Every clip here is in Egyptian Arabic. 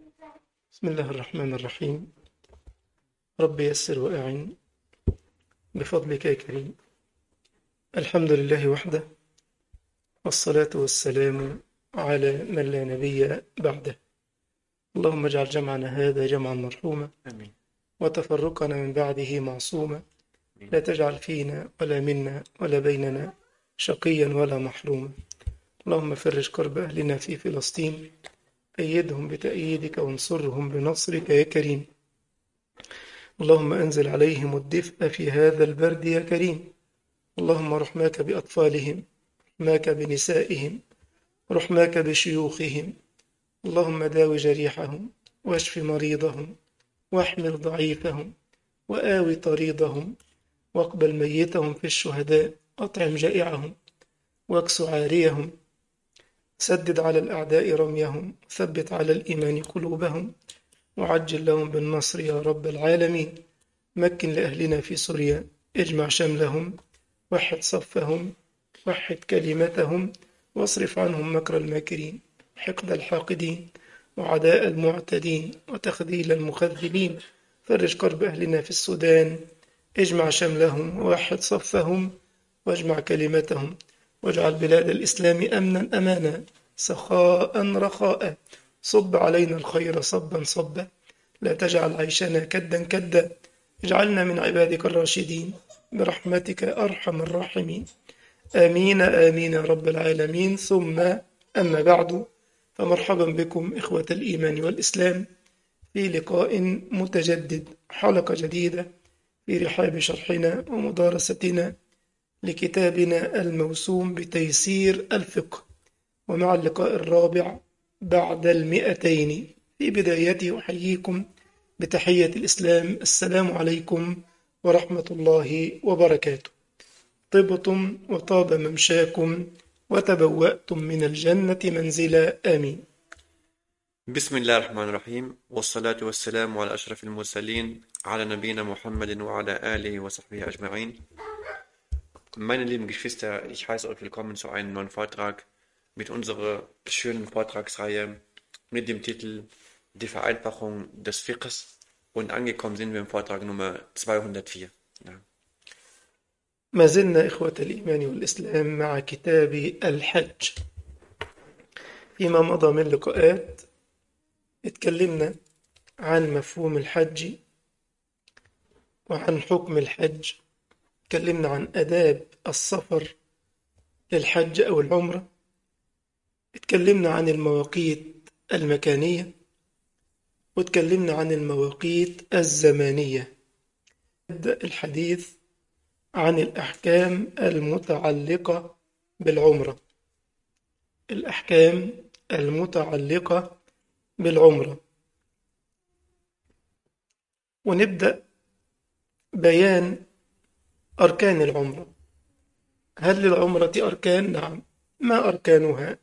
بسم الله الرحمن الرحيم رب يسر وأعن بفضلك يا كريم الحمد لله وحده والصلاة والسلام على من لا نبي بعده اللهم اجعل جمعنا هذا جمعا مرحوما آمين وتفرقنا من بعده معصوما لا تجعل فينا ولا منا ولا بيننا شقيا ولا محروما اللهم فرج كرب أهلنا في فلسطين أيدهم بتأييدك وانصرهم بنصرك يا كريم اللهم أنزل عليهم الدفء في هذا البرد يا كريم اللهم رحماك بأطفالهم رحماك بنسائهم رحماك بشيوخهم اللهم داو جريحهم واشف مريضهم واحمل ضعيفهم وآوي طريضهم واقبل ميتهم في الشهداء أطعم جائعهم واكس عاريهم سدد على الأعداء رميهم ثبت على الإيمان قلوبهم وعجل لهم بالنصر يا رب العالمين مكن لأهلنا في سوريا اجمع شملهم وحد صفهم وحد كلمتهم واصرف عنهم مكر الماكرين حقد الحاقدين وعداء المعتدين وتخذيل المخذلين فرج كرب أهلنا في السودان اجمع شملهم ووحد صفهم واجمع كلمتهم واجعل بلاد الإسلام أمنا أمانا سخاء رخاء صب علينا الخير صبا صبا لا تجعل عيشنا كدا كدا اجعلنا من عبادك الراشدين برحمتك أرحم الراحمين آمين آمين يا رب العالمين ثم أما بعد فمرحبا بكم إخوة الإيمان والإسلام في لقاء متجدد حلقة جديدة في رحاب شرحنا ومدارستنا لكتابنا الموسوم بتيسير الفقه ومع اللقاء الرابع بعد المئتين في بدايته أحييكم بتحية الإسلام السلام عليكم ورحمة الله وبركاته طبتم وطاب ممشاكم وتبوأتم من الجنة منزلا آمين بسم الله الرحمن الرحيم والصلاة والسلام على أشرف المرسلين على نبينا Muhammad وعلى آله وصحبه أجمعين Meine lieben Geschwister, ich heiße euch willkommen zu einem neuen Vortrag mit unserer schönen Vortragsreihe mit dem Titel Die Vereinfachung des Fiqhs und angekommen sind wir im Vortrag Nummer 204. Ja. ما زلنا إخوة الإيمان والإسلام مع كتاب الحج فيما مضى من لقاءات اتكلمنا عن مفهوم الحج وعن حكم الحج اتكلمنا عن آداب السفر للحج أو العمرة اتكلمنا عن المواقيت المكانية واتكلمنا عن المواقيت الزمانية نبدأ الحديث عن الأحكام المتعلقة بالعمرة الأحكام المتعلقة بالعمرة ونبدأ بيان أركان العمرة هل للعمرة أركان؟ نعم ما أركانها؟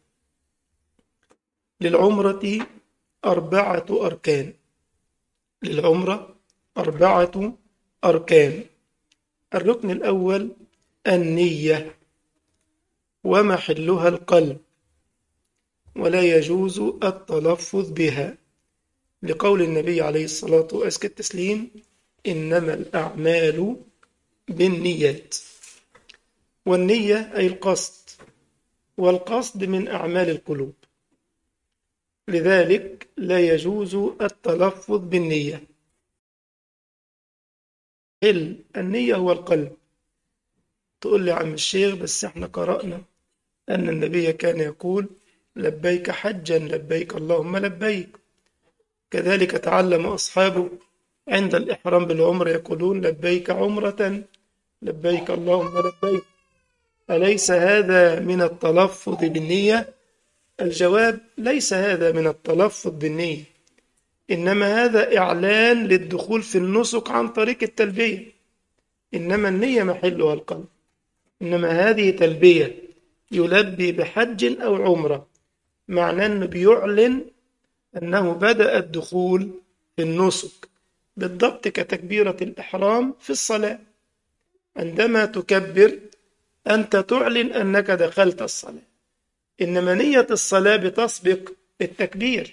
للعمرة أربعة أركان للعمرة أربعة أركان الركن الأول النية ومحلها القلب ولا يجوز التلفظ بها لقول النبي عليه الصلاة وأزكى التسليم إنما الأعمال بالنيات والنية أي القصد والقصد من أعمال القلوب لذلك لا يجوز التلفظ بالنية حل النية هو القلب تقول لي عم الشيخ بس احنا قرأنا أن النبي كان يقول لبيك حجا لبيك اللهم لبيك كذلك تعلم أصحابه عند الإحرام بالعمر يقولون لبيك عمرة لبيك اللهم لبيك أليس هذا من التلفظ بالنية؟ الجواب ليس هذا من التلفظ بالنية إنما هذا إعلان للدخول في النسك عن طريق التلبية إنما النية محلها القلب إنما هذه تلبية يلبي بحج أو عمرة معناه أنه بيعلن أنه بدأ الدخول في النسك بالضبط كتكبيرة الإحرام في الصلاة عندما تكبر أنت تعلن أنك دخلت الصلاة إنما نية الصلاة بتسبق التكبير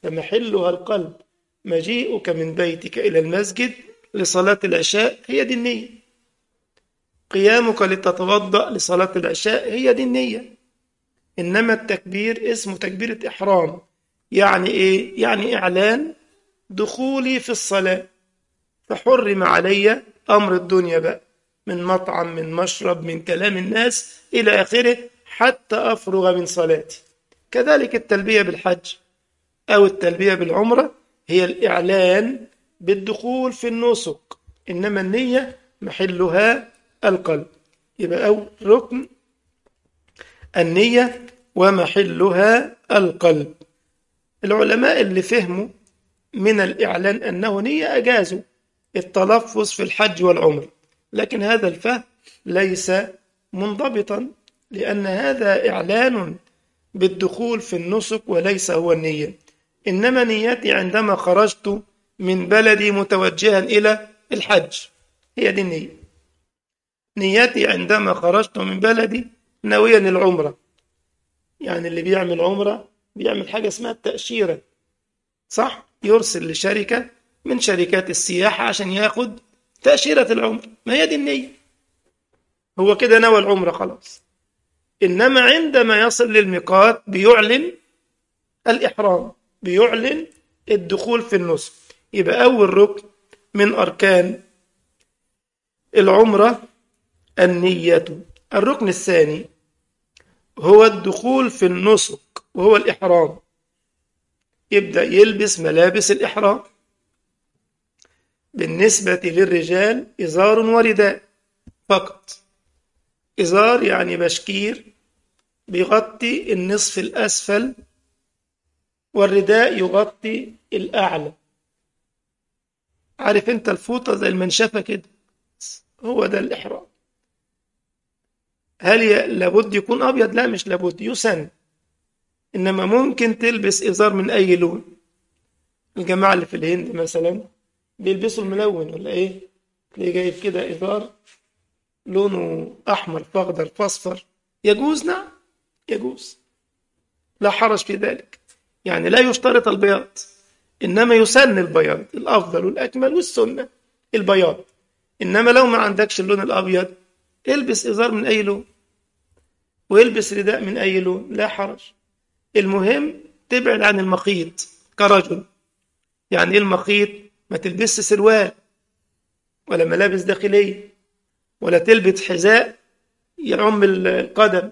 فمحلها القلب مجيئك من بيتك إلى المسجد لصلاة العشاء هي دي النية قيامك لتتوضأ لصلاة العشاء هي دي النية إنما التكبير اسمه تكبيرة إحرام يعني إيه؟ يعني إعلان دخولي في الصلاة فحرم علي أمر الدنيا بقى من مطعم من مشرب من كلام الناس إلى آخره حتى أفرغ من صلاتي كذلك التلبية بالحج أو التلبية بالعمرة هي الإعلان بالدخول في النسك إنما النية محلها القلب يبقى أول ركن النية ومحلها القلب العلماء اللي فهموا من الإعلان أنه نية أجازوا التلفظ في الحج والعمر لكن هذا الفهم ليس منضبطا لأن هذا إعلان بالدخول في النسك وليس هو النية إنما نيتي عندما خرجت من بلدي متوجها إلى الحج هي دي النية نيتي عندما خرجت من بلدي ناويا العمرة يعني اللي بيعمل عمرة بيعمل حاجة اسمها التأشيرة صح يرسل لشركة من شركات السياحة عشان ياخد تأشيرة العمرة ما هي دي النية هو كده نوى العمرة خلاص إنما عندما يصل للميقات بيعلن الإحرام بيعلن الدخول في النسك يبقى أول ركن من أركان العمرة النية الركن الثاني هو الدخول في النسك وهو الإحرام يبدأ يلبس ملابس الإحرام بالنسبة للرجال إزار ورداء فقط إزار يعني بشكير بيغطي النصف الأسفل والرداء يغطي الأعلى عارف انت الفوطة زي المنشفة كده هو ده الإحرام هل ي- لابد يكون أبيض لا مش لابد يسن إنما ممكن تلبس إزار من أي لون الجماعة اللي في الهند مثلا بيلبسوا الملون ولا إيه تلاقيه جايب كده إزار لونه أحمر فأخضر فأصفر يجوز نعم يجوز لا حرج في ذلك يعني لا يشترط البياض إنما يسن البياض الأفضل والأكمل والسنة البياض إنما لو ما عندكش اللون الأبيض البس إزار من أي لون ويلبس رداء من أي لون لا حرج المهم تبعد عن المخيط كرجل يعني إيه المخيط ما تلبسش سروال ولا ملابس داخلية ولا تلبس حذاء يعم القدم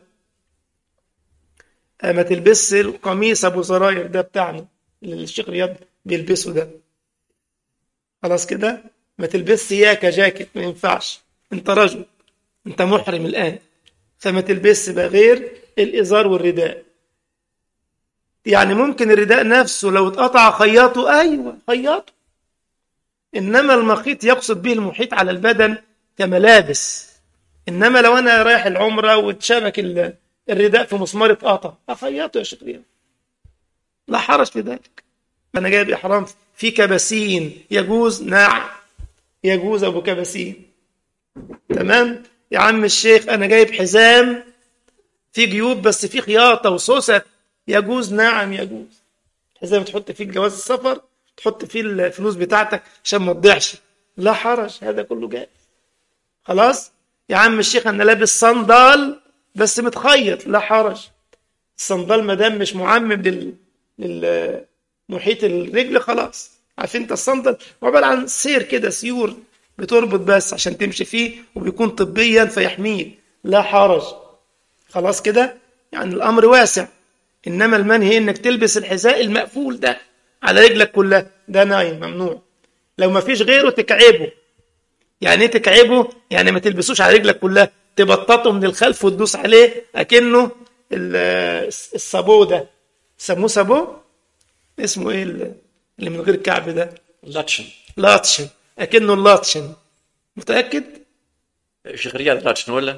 ما تلبسش القميص ابو زراير ده بتاعنا اللي الشيخ رياض بيلبسه ده خلاص كده ما تلبسش سياكة جاكيت ما ينفعش انت رجل انت محرم الان فما تلبسش بقى غير الازار والرداء يعني ممكن الرداء نفسه لو اتقطع خياطه ايوه خياطه انما المخيط يقصد به المحيط على البدن كملابس انما لو انا رايح العمره واتشبك ال- الرداء في مسمار اتقطع اخيطه يا شيخ رياض لا حرج في ذلك انا جايب احرام في كباسين يجوز نعم يجوز ابو كباسين تمام يا عم الشيخ انا جايب حزام في جيوب بس في خياطه وسوست يجوز نعم يجوز حزام تحط فيه جواز السفر تحط فيه الفلوس بتاعتك عشان ما تضيعش لا حرج هذا كله جائز خلاص يا عم الشيخ انا لابس صندال بس متخيط لا حرج الصندال ما دام مش معمم لل للمحيط الرجل خلاص عارف انت الصندل هو عباره عن سير كده سيور بتربط بس عشان تمشي فيه وبيكون طبيا فيحميك لا حرج خلاص كده يعني الامر واسع انما المنهي انك تلبس الحذاء المقفول ده على رجلك كلها ده نايم ممنوع لو ما فيش غيره تكعبه يعني ايه تكعبه يعني ما تلبسوش على رجلك كلها تبططه من الخلف وتدوس عليه اكنه ال- الصابو ده سموه صابو اسمه ايه ال- اللي من غير كعب ده لاتشن لاتشن اكنه اللاتشن متاكد شيخ رياض لاتشن ولا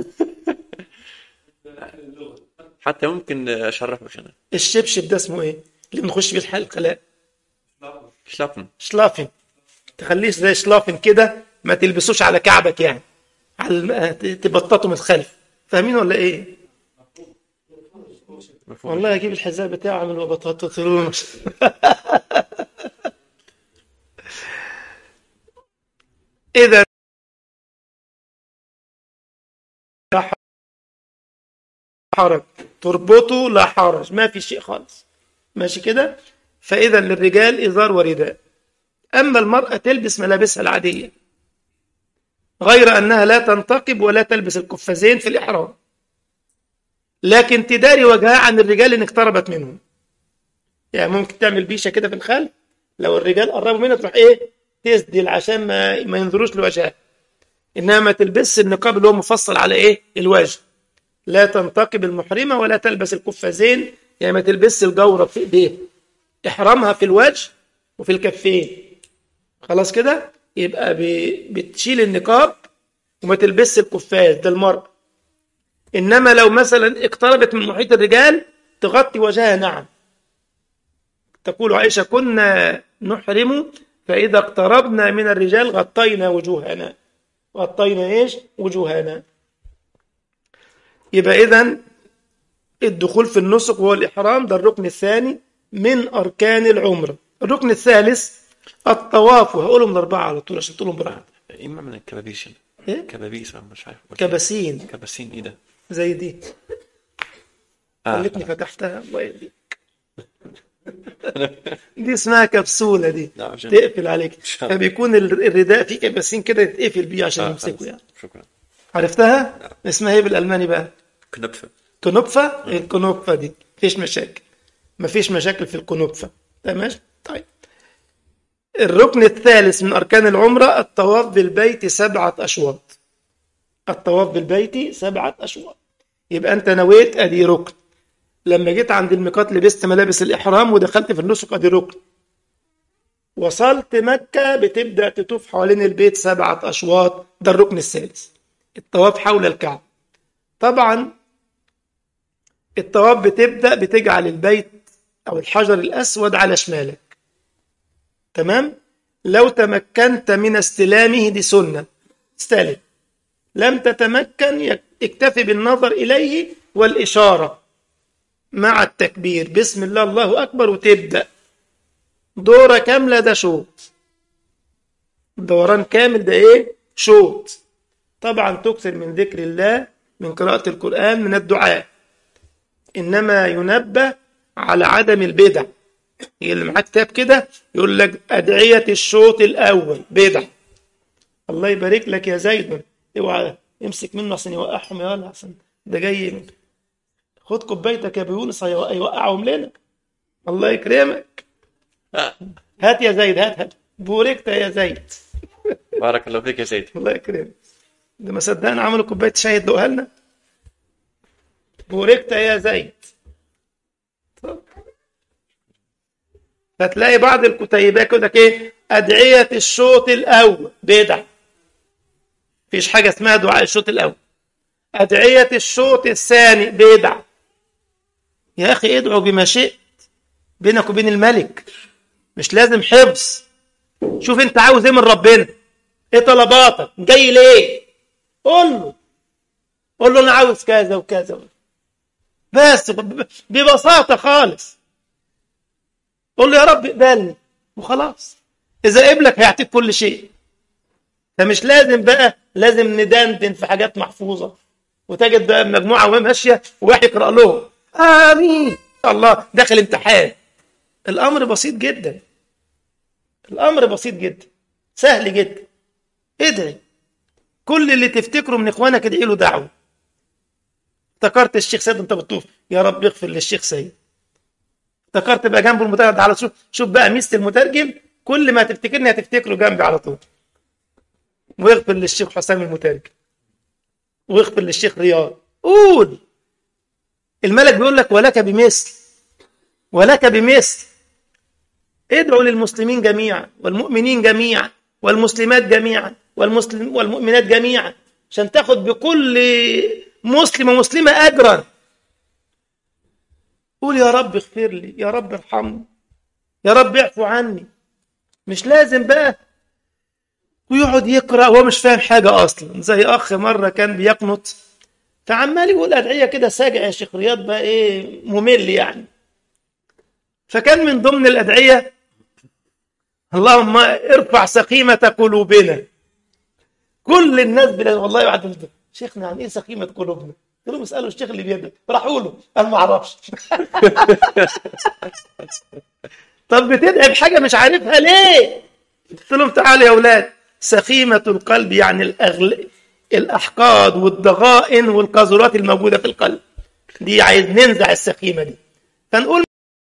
حتى ممكن اشرحه انا الشبشب ده اسمه ايه اللي بنخش بيه الحلقه لا شلابن شلافن تخليش زي شلافن كده ما تلبسوش على كعبك يعني على الم... تبططوا من الخلف فاهمين ولا ايه مفهوم والله اجيب الحذاء بتاعه اعمل بطاطا له اذا لا حرج تربطه لا حرج ما في شيء خالص ماشي كده فاذا للرجال ازار ورداء اما المراه تلبس ملابسها العاديه غير انها لا تنتقب ولا تلبس القفازين في الاحرام لكن تداري وجهها عن الرجال ان اقتربت منهم يعني ممكن تعمل بيشه كده في الخلف لو الرجال قربوا منها تروح ايه تسدل عشان ما ما ينظروش لوجهها انما ما تلبسش النقاب اللي هو مفصل على ايه الوجه لا تنتقب المحرمه ولا تلبس القفازين يعني ما تلبسش الجورب في ايديها احرامها في الوجه وفي الكفين خلاص كده يبقى ب- بتشيل النقاب وما تلبسش القفاز ده المرأة إنما لو مثلا اقتربت من محيط الرجال تغطي وجهها نعم تقول عائشة كنا نحرم فإذا اقتربنا من الرجال غطينا وجوهنا غطينا إيش وجوهنا يبقى إذن الدخول في النسك وهو الإحرام ده الركن الثاني من أركان العمرة الركن الثالث الطواف وهقولهم الأربعة على طول عشان تقولهم براحتك إما من الكبابيش إيه؟ كبابيس أنا مش عارف كباسين كباسين إيه ده؟ زي دي آه. خلتني فتحتها الله يهديك دي اسمها كبسولة دي لا، عشان- تقفل عليك شاء الله. فبيكون ال- الرداء فيه كباسين كده يتقفل بيه عشان آه، يمسكوا خلاص. يعني شكرا عرفتها؟ اسمها ايه بالألماني بقى؟ كنبفة كنوبفا الكنوبفا دي مفيش مشاكل مفيش مشاكل في الكنوبفا تمام طيب الركن الثالث من أركان العمرة الطواف بالبيت سبعة أشواط الطواف بالبيت سبعة أشواط يبقى أنت نويت أدي ركن لما جيت عند الميقات لبست ملابس الإحرام ودخلت في النسك أدي ركن وصلت مكة بتبدأ تطوف حوالين البيت سبعة أشواط ده الركن الثالث الطواف حول الكعبة طبعا الطواف بتبدأ بتجعل البيت أو الحجر الأسود على شمالك تمام لو تمكنت من استلامه دي سنة استلم لم تتمكن يك- اكتفي بالنظر إليه والإشارة مع التكبير بسم الله الله أكبر وتبدأ دورة كاملة ده شوط دوران كامل ده إيه شوط طبعا تكثر من ذكر الله من قراءة القرآن من الدعاء إنما ينبه على عدم البدع هي اللي معاه كتاب كده يقول لك أدعية الشوط الأول بدع الله يبارك لك يا زيد اوعى امسك منه عشان يوقعهم يا ولا عشان ده جاي من خد كوبايتك يا ابو يونس هيوق- هيوقعهم لنا الله يكرمك هات يا زيد هات هات بوركت يا زيد بارك الله فيك يا سيدي الله يكرمك ده ما صدقنا عملوا كوبايه شاي ادوها لنا بوركت يا زيد طب. فتلاقي بعض الكتيبات يقول لك ايه ادعيه الشوط الاول بدع مفيش حاجه اسمها دعاء الشوط الاول ادعيه الشوط الثاني بدع يا اخي ادعو بما شئت بينك وبين الملك مش لازم حفظ شوف انت عاوز ايه من ربنا ايه طلباتك جاي ليه قول له قول له انا عاوز كذا وكذا بس ب- ببساطه خالص قول له يا رب اقبلني وخلاص اذا قبلك هيعطيك كل شيء فمش لازم بقى لازم ندندن في حاجات محفوظه وتجد بقى مجموعه وهي ماشيه وواحد يقرا لهم امين الله داخل امتحان الامر بسيط جدا الامر بسيط جدا سهل جدا ادعي كل اللي تفتكره من اخوانك ادعي له دعوه افتكرت الشيخ سيد انت بتطوف يا رب اغفر للشيخ سيد افتكرت بقى جنبه المترجم على شوف شوف بقى ميزه المترجم كل ما تفتكرني هتفتكره جنبي على طول واغفر للشيخ حسام المترجم واغفر للشيخ رياض قول الملك بيقول لك ولك بمثل ولك بمثل ادعوا للمسلمين جميعا والمؤمنين جميعا والمسلمات جميعا والمسلم والمؤمنات جميعا عشان تاخد بكل مسلم ومسلمة أجرا قول يا رب اغفر لي يا رب ارحمني يا رب اعفو عني مش لازم بقى ويقعد يقرأ وهو مش فاهم حاجة أصلا زي أخ مرة كان بيقنط فعمال يقول ادعيه كده ساجع يا شيخ رياض بقى ايه ممل يعني فكان من ضمن الادعيه اللهم ارفع سقيمه قلوبنا كل الناس بلا والله يقعد شيخنا يعني ايه سقيمه قلوبنا قلت لهم اسالوا الشيخ اللي بيدعي راحوا له قال ما اعرفش طب بتدعي بحاجه مش عارفها ليه قلت لهم تعالوا يا اولاد سخيمه القلب يعني الاغل الاحقاد والضغائن والقذورات الموجوده في القلب دي عايز ننزع السخيمه دي فنقول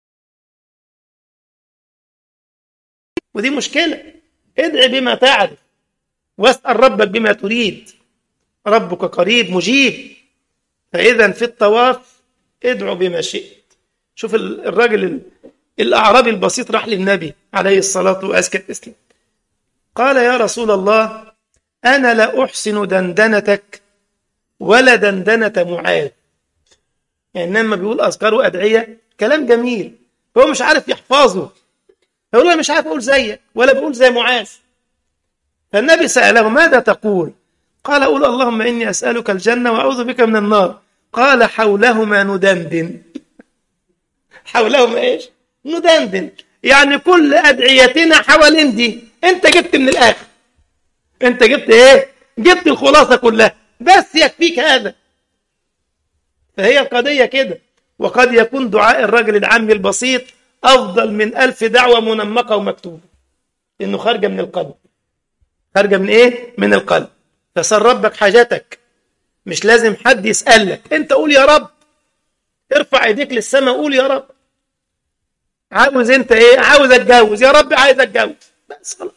ودي مشكله ادعي بما تعرف واسال ربك بما تريد ربك قريب مجيب فاذا في الطواف ادعو بما شئت شوف الراجل الاعرابي البسيط راح للنبي عليه الصلاه وازكى التسليم قال يا رسول الله انا لا احسن دندنتك ولا دندنه معاذ يعني لما بيقول اذكار وادعيه كلام جميل هو مش عارف يحفظه يقول له مش عارف اقول زيك ولا بقول زي معاذ فالنبي ساله ماذا تقول قال اقول اللهم اني اسالك الجنه واعوذ بك من النار قال حولهما ندندن حولهما ايش ندندن يعني كل ادعيتنا حوالين دي انت جبت من الاخر انت جبت ايه جبت الخلاصه كلها بس يكفيك هذا فهي القضيه كده وقد يكون دعاء الرجل العامي البسيط افضل من ألف دعوه منمقه ومكتوبه انه خارجه من القلب خارجه من ايه من القلب فسر ربك حاجتك مش لازم حد يسالك انت قول يا رب ارفع ايديك للسماء قول يا رب عاوز انت ايه عاوز اتجوز يا رب عايز اتجوز بس خلاص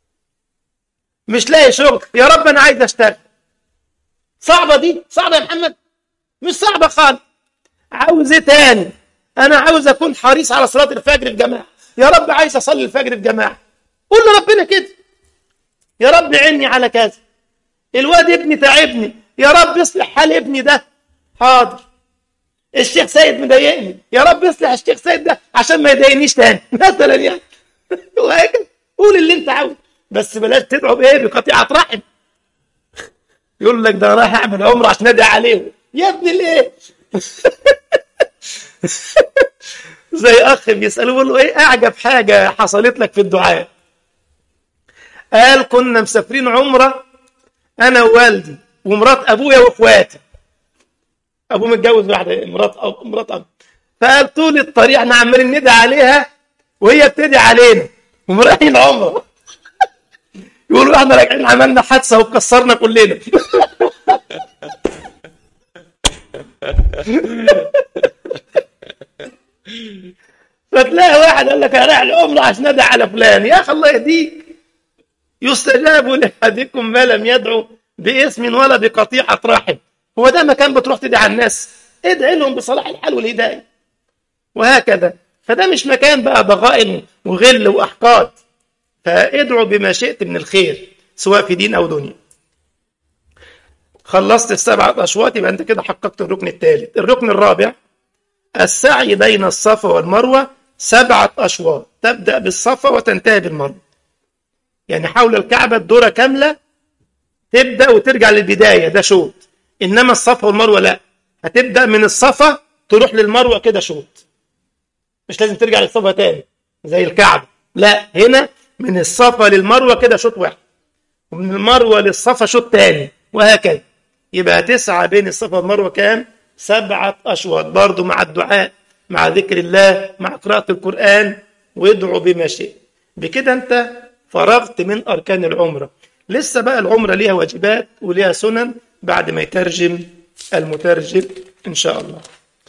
مش لاقي شغل يا رب انا عايز اشتغل صعبه دي صعبه يا محمد مش صعبه خالص عاوز ايه تاني انا عاوز اكون حريص على صلاه الفجر في جماعه يا رب عايز اصلي الفجر في جماعه قول لربنا كده يا رب عيني على كذا الواد ابني تعبني يا رب اصلح حال ابني ده حاضر الشيخ سيد مضايقني يا رب اصلح الشيخ سيد ده عشان ما يضايقنيش تاني مثلا يعني وهكذا قول اللي انت عاوزه بس بلاش تدعو بايه بقطيعه رحم يقول لك ده رايح اعمل عمره عشان ادعي عليه يا ابني ليه زي اخ بيساله بيقول له ايه اعجب حاجه حصلت لك في الدعاء قال كنا مسافرين عمره انا ووالدي ومرات ابويا واخواتي ابوه متجوز واحده مرات أو مرات اب فقال طول الطريق احنا عمالين ندعي عليها وهي بتدعي علينا ومرايحين عمره يقولوا احنا راجعين عملنا حادثه وكسرنا كلنا فتلاقي واحد قال لك انا رايح العمره عشان ادعي على فلان يا اخي الله يهديك يستجاب لاحدكم ما لم يدعو باسم ولا بقطيعه رحم هو ده مكان بتروح تدعي على الناس ادعي لهم بصلاح الحال والهدايه وهكذا فده مش مكان بقى ضغائن وغل واحقاد فادعوا بما شئت من الخير سواء في دين او دنيا خلصت السبعة أشواط يبقى أنت كده حققت الركن الثالث الركن الرابع السعي بين الصفا والمروة سبعة أشواط تبدأ بالصفا وتنتهي بالمروة يعني حول الكعبة الدورة كاملة تبدأ وترجع للبداية ده شوط إنما الصفا والمروة لا هتبدأ من الصفا تروح للمروة كده شوط مش لازم ترجع للصفا تاني زي الكعبة لا هنا من الصفا للمروة كده شوط واحد ومن المروة للصفا شوط تاني وهكذا يبقى تسعة بين الصفا والمروة كام؟ سبعة أشواط برضو مع الدعاء مع ذكر الله مع قراءة القرآن وادعوا بما شئت بكده أنت فرغت من أركان العمرة لسه بقى العمرة ليها واجبات وليها سنن بعد ما يترجم المترجم إن شاء الله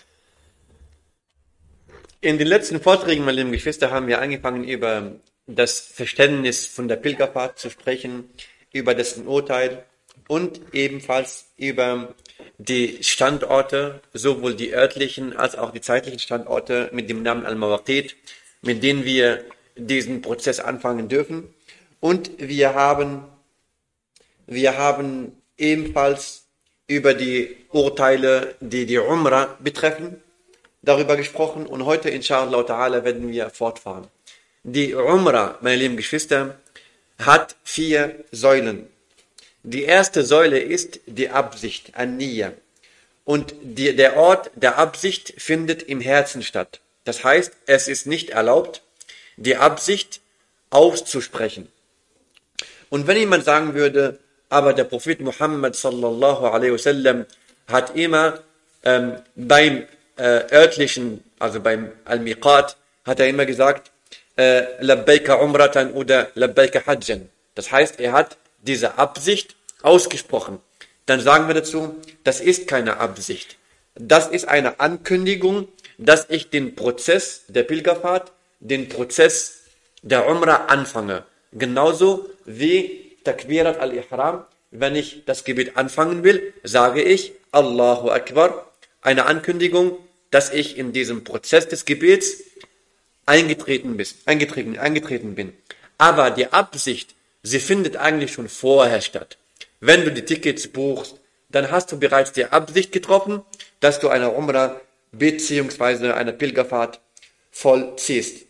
In den letzten Vorträgen, meine lieben Geschwister, haben wir angefangen, über das Verständnis von der Pilgerfahrt zu sprechen, über dessen Urteil und ebenfalls über die Standorte, sowohl die örtlichen als auch die zeitlichen Standorte mit dem Namen Al-Mawaqit, mit denen wir diesen Prozess anfangen dürfen. Und wir haben, wir haben ebenfalls über die Urteile, die die Umrah betreffen, darüber gesprochen und heute inshallah ta'ala werden wir fortfahren. Die Umrah, meine lieben Geschwister, hat vier Säulen. Die erste Säule ist die Absicht, An-Niyya. und die, der Ort der Absicht findet im Herzen statt. Das heißt, es ist nicht erlaubt, die Absicht auszusprechen. Und wenn jemand sagen würde, aber der Prophet Muhammad sallallahu alaihi wasallam hat immer ähm, beim äh, örtlichen, also beim Al-Miqat, hat er immer gesagt, äh, Labbaika Umratan oder Labbaika Hajjan. Das heißt, er hat diese Absicht ausgesprochen. Dann sagen wir dazu, das ist keine Absicht. Das ist eine Ankündigung, dass ich den Prozess der Pilgerfahrt, den Prozess der Umrah anfange. Genauso wie Takbirat al-Ihram, wenn ich das Gebet anfangen will, sage ich Allahu Akbar, eine Ankündigung, dass ich in diesem Prozess des Gebets eingetreten, bin, eingetreten, eingetreten bin. Aber die Absicht, sie findet eigentlich schon vorher statt. Wenn du die Tickets buchst, dann hast du bereits die Absicht getroffen, dass du eine Umrah beziehungsweise eine Pilgerfahrt vollziehst.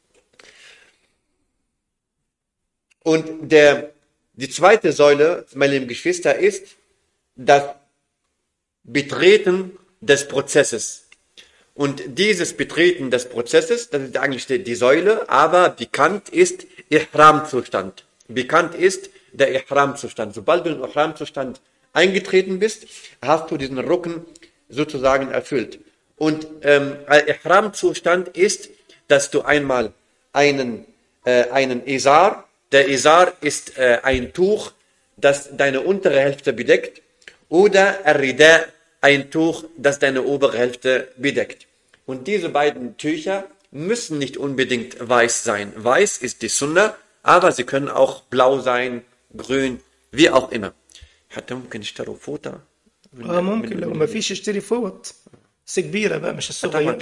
Und der, die zweite Säule, meine lieben Geschwister, ist das Betreten des Prozesses. Und dieses Betreten des Prozesses, das ist eigentlich die, die Säule, aber bekannt ist Ihram-Zustand. Bekannt ist der Ihram-Zustand. Sobald du in den Ihram-Zustand eingetreten bist, hast du diesen Rücken sozusagen erfüllt. Und ähm, Ihram-Zustand ist, dass du einmal einen, äh, einen Isar, der Isar ist äh, ein Tuch, das deine untere Hälfte bedeckt, oder Rida, ein Tuch, das deine obere Hälfte bedeckt. Und diese beiden Tücher müssen nicht unbedingt weiß sein. Weiß ist die Sunna, aber sie können auch blau sein, grün, wie auch immer. حتى ممكن يشتروا فوطة اه ممكن لو ما فيش اشتري فوط بس كبيرة بقى مش الصغيرة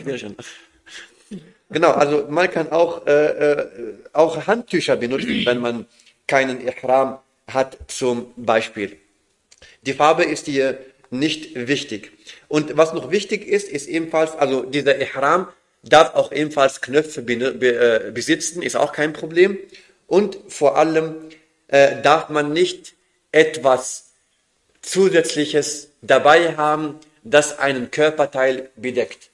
Genau, also man kann auch, äh, äh, auch Handtücher benutzen, wenn man keinen Ihram hat zum Beispiel. Die Farbe ist hier nicht wichtig. Und was noch wichtig ist, ist ebenfalls, also dieser Ihram darf auch ebenfalls Knöpfe be, äh, besitzen, ist auch kein Problem. Und vor allem äh, darf man nicht etwas Zusätzliches dabei haben, das einen Körperteil bedeckt.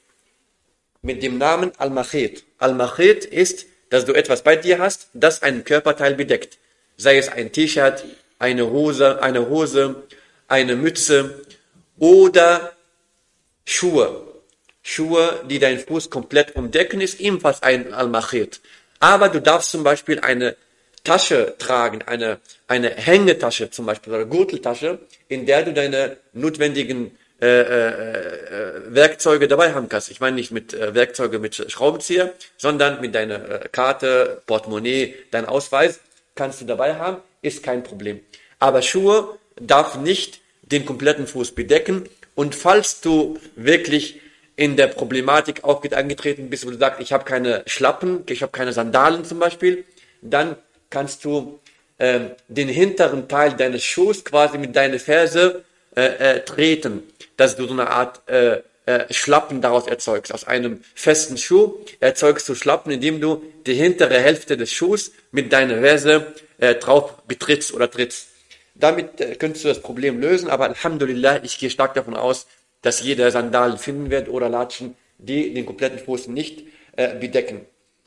Mit dem Namen Al-Machid. Al-Machid ist, dass du etwas bei dir hast, das einen Körperteil bedeckt. Sei es ein T-Shirt, eine Hose, eine Hose, eine Mütze oder Schuhe. Schuhe, die deinen Fuß komplett umdecken, ist ebenfalls ein Al-Machid. Aber du darfst zum Beispiel eine Tasche tragen, eine, eine Hängetasche zum Beispiel oder Gürteltasche, in der du deine notwendigen äh, äh, äh, Werkzeuge dabei haben kannst. Ich meine nicht mit äh, Werkzeuge mit Schraubenzieher, sondern mit deiner äh, Karte, Portemonnaie, dein Ausweis kannst du dabei haben, ist kein Problem. Aber Schuhe darf nicht den kompletten Fuß bedecken und falls du wirklich in der Problematik auch angetreten bist, wo du sagst, ich habe keine Schlappen, ich habe keine Sandalen zum Beispiel, dann kannst du äh, den hinteren Teil deines Schuhs quasi mit deinen Ferse äh, äh, treten, dass du so eine Art äh, äh, Schlappen daraus erzeugst. Aus einem festen Schuh erzeugst du Schlappen, indem du die hintere Hälfte des Schuhs mit deiner Ferse äh, drauf betrittst oder trittst. Damit äh, könntest du das Problem lösen, aber Alhamdulillah, ich gehe stark davon aus, dass jeder Sandalen finden wird oder Latschen, die den kompletten Fuß nicht äh, bedecken.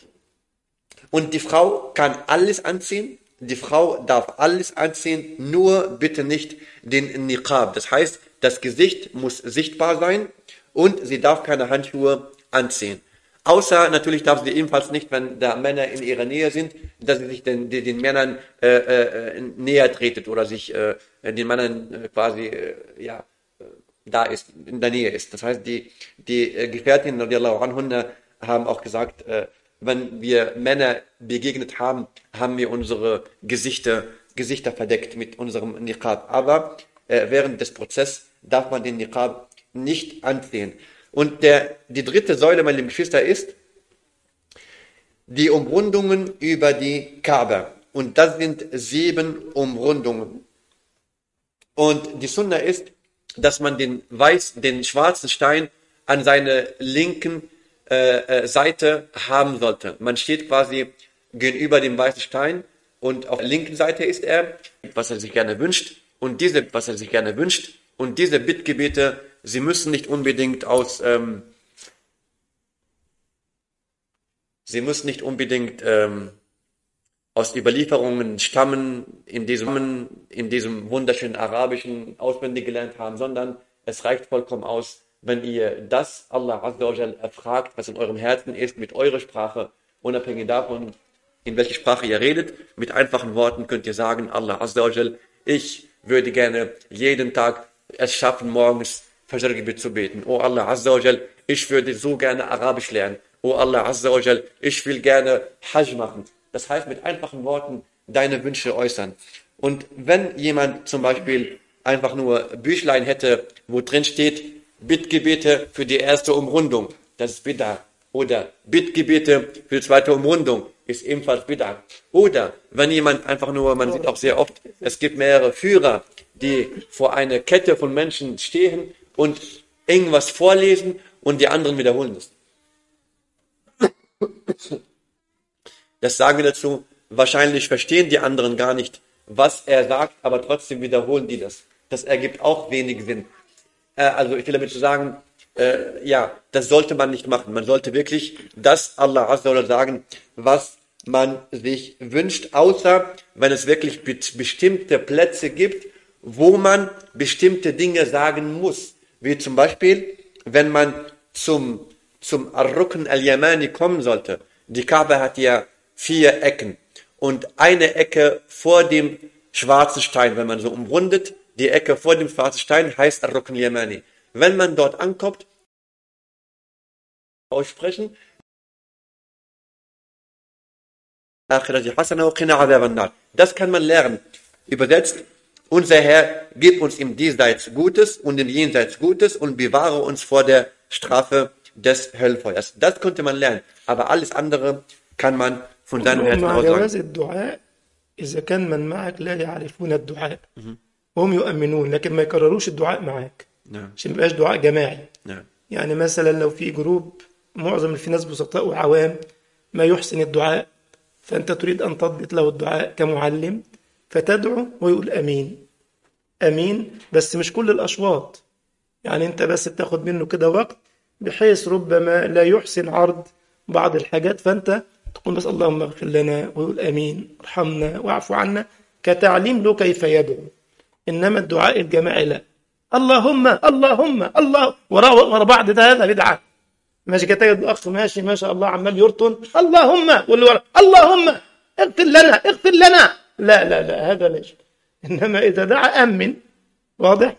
Und die Frau kann alles anziehen. Die Frau darf alles anziehen, nur bitte nicht den Niqab. Das heißt, das Gesicht muss sichtbar sein und sie darf keine Handschuhe anziehen. Außer natürlich darf sie ebenfalls nicht, wenn da Männer in ihrer Nähe sind, dass sie sich den, den, den Männern äh, äh, näher tretet oder sich äh, den Männern äh, quasi äh, ja da ist, in der Nähe ist. Das heißt, die, die äh, Gefährtinnen anhunna, haben auch gesagt, äh, wenn wir Männer begegnet haben, haben wir unsere Gesichter, Gesichter verdeckt mit unserem Niqab. Aber äh, während des Prozesses darf man den Niqab nicht anziehen. Und der, die dritte Säule, meine lieben Geschwister, ist die Umrundungen über die Kaaba. Und das sind sieben Umrundungen. Und die Sunna ist, dass man den weiß, den schwarzen Stein an seine linken äh, äh, Seite haben sollte. Man steht quasi gegenüber dem weißen Stein und auf der linken Seite ist er, was er sich gerne wünscht. Und diese, was er sich gerne wünscht, und diese Bittgebete sie müssen nicht unbedingt aus, ähm, sie müssen nicht unbedingt ähm, aus Überlieferungen stammen, in diesem, in diesem wunderschönen arabischen auswendig gelernt haben, sondern es reicht vollkommen aus, wenn ihr das Allah Azza wa Jal erfragt, was in eurem Herzen ist, mit eurer Sprache, unabhängig davon, in welche Sprache ihr redet, mit einfachen Worten könnt ihr sagen, Allah Azza wa Jal, ich würde gerne jeden Tag es schaffen, morgens Fajr-Gebet zu beten. Oh Allah Azza wa Jal, ich würde so gerne Arabisch lernen. Oh Allah Azza wa Jal, ich will gerne Hajj machen. Das heißt, mit einfachen Worten deine Wünsche äußern. Und wenn jemand zum Beispiel einfach nur Büchlein hätte, wo drin steht, Bittgebete für die erste Umrundung, das ist Bid'ah. Oder Bittgebete für die zweite Umrundung ist ebenfalls Bid'ah. Oder wenn jemand einfach nur, man sieht auch sehr oft, es gibt mehrere Führer, die vor einer Kette von Menschen stehen und irgendwas vorlesen und die anderen wiederholen es. Das sagen wir dazu. Wahrscheinlich verstehen die anderen gar nicht, was er sagt, aber trotzdem wiederholen die das. Das ergibt auch wenig Sinn. Äh, also ich will damit sagen, äh, ja, das sollte man nicht machen. Man sollte wirklich das Allah Azza wa Jalla sagen, was man sich wünscht, außer wenn es wirklich be bestimmte Plätze gibt, wo man bestimmte Dinge sagen muss. Wie zum Beispiel, wenn man zum, zum Ar-Rukn al-Yamani kommen sollte. Die Kaaba hat ja vier Ecken. Und eine Ecke vor dem schwarzen Stein, wenn man so umrundet, die Ecke vor dem schwarzen Stein heißt Ar-Rukn al-Yamani. Wenn man dort ankommt, aussprechen, das kann man lernen. Übersetzt, unser Herr, gib uns im Diesseits Gutes und im Jenseits Gutes und bewahre uns vor der Strafe des Höllenfeuers. Das konnte man lernen. Aber alles andere kann man von seinem Herzen مع aus جواز sagen. الدعاء إذا كان من معك لا يعرفون الدعاء وهم يؤمنون لكن ما يكرروش الدعاء معاك Ja, عشان ما يبقاش دعاء جماعي ja, يعني مثلا لو في جروب معظم اللي في ناس بسطاء وعوام ما يحسن الدعاء فأنت تريد أن تضبط له الدعاء كمعلم فتدعو ويقول أمين أمين بس مش كل الأشواط يعني أنت بس بتاخد منه كده وقت بحيث ربما لا يحسن عرض بعض الحاجات فأنت تقول بس اللهم اغفر لنا ويقول أمين ارحمنا واعف عنا كتعليم له كيف يدعو إنما الدعاء الجماعي لا اللهم اللهم الله ورا ورا بعض ده هذا بدعة ماشي كده تجد اخ ماشي ما شاء الله عمال يرطن اللهم واللي ورا اللهم اغفر لنا اغفر لنا لا لا لا هذا ليش انما اذا دعا امن واضح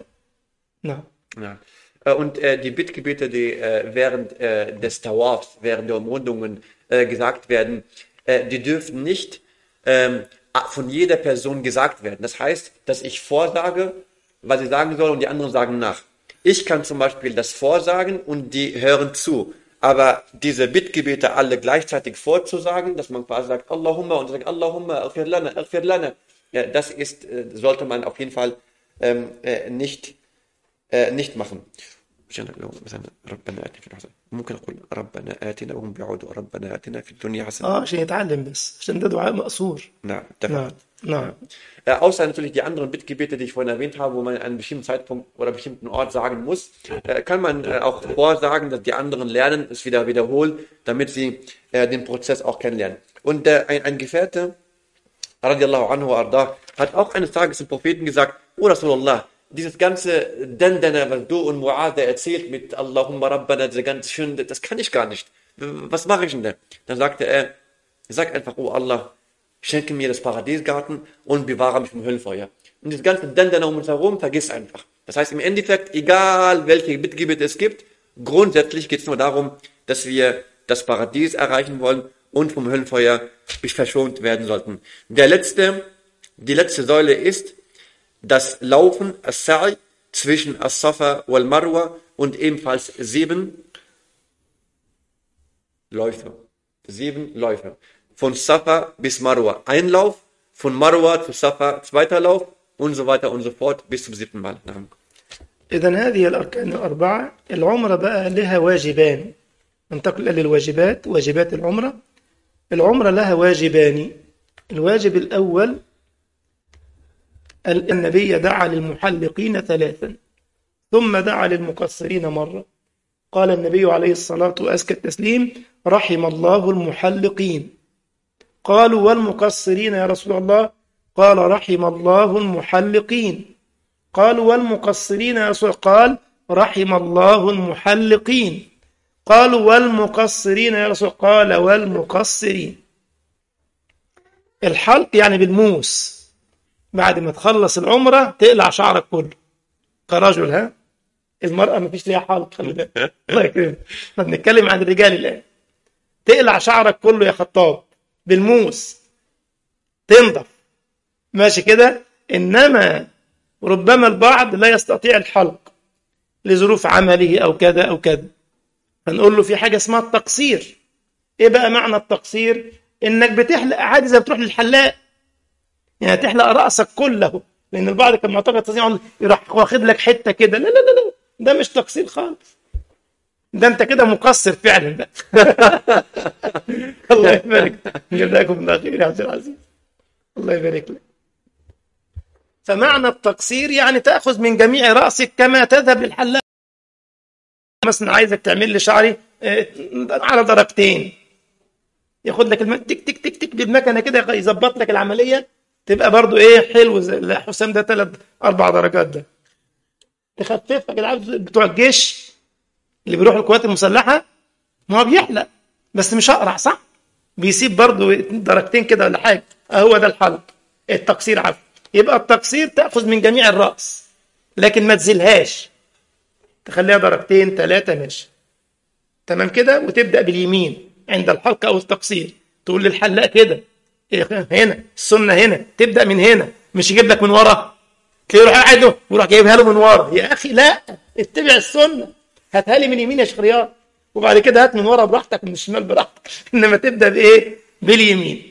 نعم ja. Äh, Und äh, die Bittgebete, die äh, während äh, des Tawafs, während der Umrundungen äh, gesagt werden, äh, die dürfen nicht ähm, von jeder Person gesagt werden. Das heißt, dass ich vorsage, was ich sagen soll und die anderen sagen nach. Ich kann zum Beispiel das vorsagen und die hören zu. Aber diese Bittgebete alle gleichzeitig vorzusagen, dass man quasi sagt, Allahumma und sagt, Allahumma, aghfir lana, aghfir lana, ja, das ist, äh, sollte man auf jeden Fall ähm, äh, nicht, äh, nicht machen. عشان لو مثلا ربنا آتنا في الحسنة ممكن أقول ربنا آتنا وهم بيعودوا ربنا آتنا في الدنيا حسنة اه عشان يتعلم بس عشان ده دعاء مقصور نعم نعم اتفقت نعم Äh, außer natürlich die anderen Bittgebete, die ich vorhin erwähnt habe, wo man an einem bestimmten Zeitpunkt oder bestimmten Ort sagen muss, äh, kann man äh, auch vorsagen, dass die anderen lernen, es wieder wiederholen, damit sie äh, den Prozess auch kennenlernen. Und äh, ein, ein Gefährte, radiallahu anhu arda, hat auch eines Tages dem Propheten gesagt, O Rasulallah, dieses ganze Dandana, was du und Mu'adha erzählt mit Allahumma Rabbana, diese ganze schöne, das kann ich gar nicht. Was mache ich denn da? Dann sagte er, sag einfach, oh Allah, schenke mir das Paradiesgarten und bewahre mich vom Höllenfeuer. Und das ganze Dandana um uns herum, vergiss einfach. Das heißt im Endeffekt, egal welche Bittgebete es gibt, grundsätzlich geht es nur darum, dass wir das Paradies erreichen wollen und vom Höllenfeuer verschont werden sollten. Der letzte, die letzte Säule ist das Laufen, As-Sa'i, zwischen As-Safa wal Marwa und ebenfalls sieben Läufe. Sieben Läufe. Von Safa bis Marwa ein Lauf, von Marwa zu Safa zweiter Lauf und so weiter und so fort bis zum siebten Mal. Naam. إذا هذه الأركان الأربعة العمرة بقى لها واجبان ننتقل إلى الواجبات واجبات العمرة العمرة لها واجبان الواجب الأول النبي دعا للمحلقين ثلاثا ثم دعا للمقصرين مرة قال النبي عليه الصلاة وأزكى التسليم رحم الله المحلقين قالوا والمقصرين يا رسول الله قال رحم الله المحلقين قالوا والمقصرين يا رسول الله قال رحم الله المحلقين قالوا والمقصرين يا رسول الله قال والمقصرين الحلق يعني بالموس بعد ما تخلص العمرة تقلع شعرك كله كرجل ها المرأة ما فيش ليها حلق خلي بالك الله يكرمك احنا بنتكلم عن الرجال الآن تقلع شعرك كله يا خطاب بالموس تنضف ماشي كده إنما ربما البعض لا يستطيع الحلق لظروف عمله أو كذا أو كذا فنقول له في حاجة اسمها التقصير إيه بقى معنى التقصير إنك بتحلق عادي زي بتروح للحلاق يعني تحلق رأسك كله لأن البعض كان معتقد تستطيع يروح واخد لك حتة كده لا لا لا لا ده مش تقصير خالص ده انت كده مقصر فعلا ده الله يبارك جزاكم الله خير يا عبد العزيز الله يبارك لك فمعنى التقصير يعني تأخذ من جميع رأسك كما تذهب للحلاق مثلا عايزك تعمل لي شعري آه، على درجتين ياخد لك الم... تك تك تك تك بالمكنه كده يظبط لك العمليه تبقى برضو ايه حلو زي لا، حسام ده ثلاث اربع درجات ده تخففك العيال بتوع الجيش اللي بيروحوا القوات المسلحه ما هو بيحلق بس مش اقرع صح بيسيب برضو درجتين كده ولا حاجه هو ده الحلق التقصير عفوا يبقى التقصير تاخذ من جميع الراس لكن ما تزيلهاش تخليها درجتين ثلاثه ماشي تمام كده وتبدا باليمين عند الحلق او التقصير تقول للحلاق كده إيه هنا السنه هنا تبدا من هنا مش يجيب لك من ورا تلاقيه يروح قاعد ويروح جايبها له من ورا يا اخي لا اتبع السنه هاتها لي من يمين يا شيخ رياض وبعد كده هات من ورا براحتك من الشمال براحتك انما تبدا بايه باليمين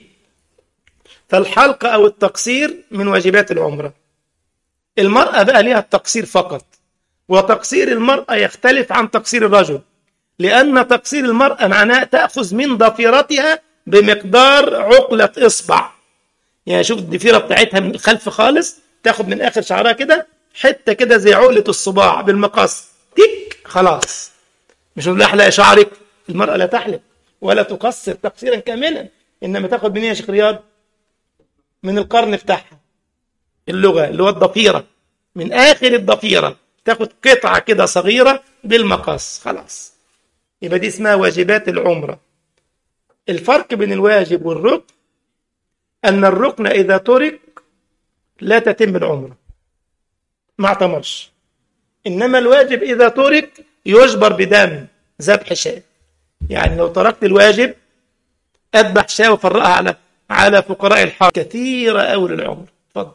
فالحلق او التقصير من واجبات العمره المراه بقى ليها التقصير فقط وتقصير المراه يختلف عن تقصير الرجل لأن تقصير المرأة معناه تأخذ من ضفيرتها بمقدار عقلة إصبع يعني شوف الضفيرة بتاعتها من الخلف خالص تاخد من آخر شعرها كده حتة كده زي عقلة الصباع بالمقص تك خلاص مش نقول احلق شعرك المرأة لا تحلق ولا تقصر تقصيرا كاملا إنما تاخد من إيه يا شيخ رياض من القرن بتاعها اللغة اللي هو الضفيرة من آخر الضفيرة تاخد قطعة كده صغيرة بالمقص خلاص يبقى دي اسمها واجبات العمرة الفرق بين الواجب والركن أن الركن إذا ترك لا تتم العمرة ما اعتمرش إنما الواجب إذا ترك يجبر بدم ذبح شاة يعني لو تركت الواجب أذبح شاة وفرقها على على فقراء الحرب كثيرة أوي للعمر اتفضل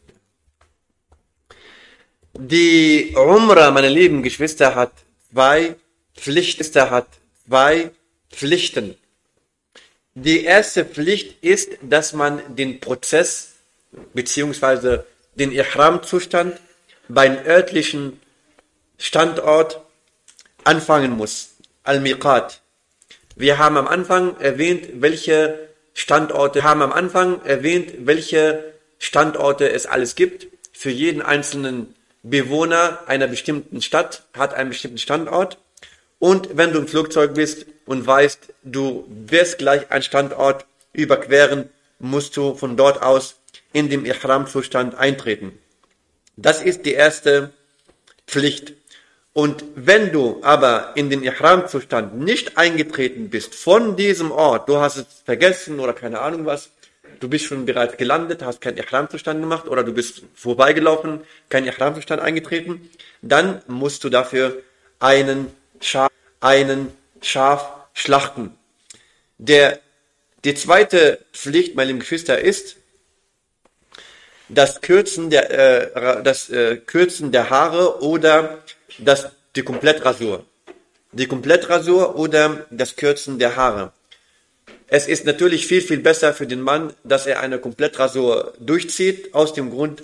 Die Umrah, meine lieben Geschwister, hat zwei Pflichten, hat zwei Pflichten. Die erste Pflicht ist, dass man den Prozess beziehungsweise den Ihram-Zustand beim örtlichen Standort anfangen muss. Al-Miqat. Wir haben am Anfang erwähnt, welche Standorte, haben am Anfang erwähnt, welche Standorte es alles gibt. Für jeden einzelnen Bewohner einer bestimmten Stadt hat einen bestimmten Standort. Und wenn du im Flugzeug bist und weißt, du wirst gleich einen Standort überqueren, musst du von dort aus in dem Ihram-Zustand eintreten. Das ist die erste Pflicht. Und wenn du aber in den Ihram-Zustand nicht eingetreten bist von diesem Ort, du hast es vergessen oder keine Ahnung was, du bist schon bereits gelandet, hast keinen Ihram-Zustand gemacht oder du bist vorbeigelaufen, kein Ihram-Zustand eingetreten, dann musst du dafür einen Schaf, einen Schaf schlachten. Der, die zweite Pflicht, meine lieben Geschwister, ist, das Kürzen der, äh, das äh, Kürzen der Haare oder das, die Komplettrasur. Die Komplettrasur oder das Kürzen der Haare. Es ist natürlich viel, viel besser für den Mann, dass er eine Komplettrasur durchzieht, aus dem Grund,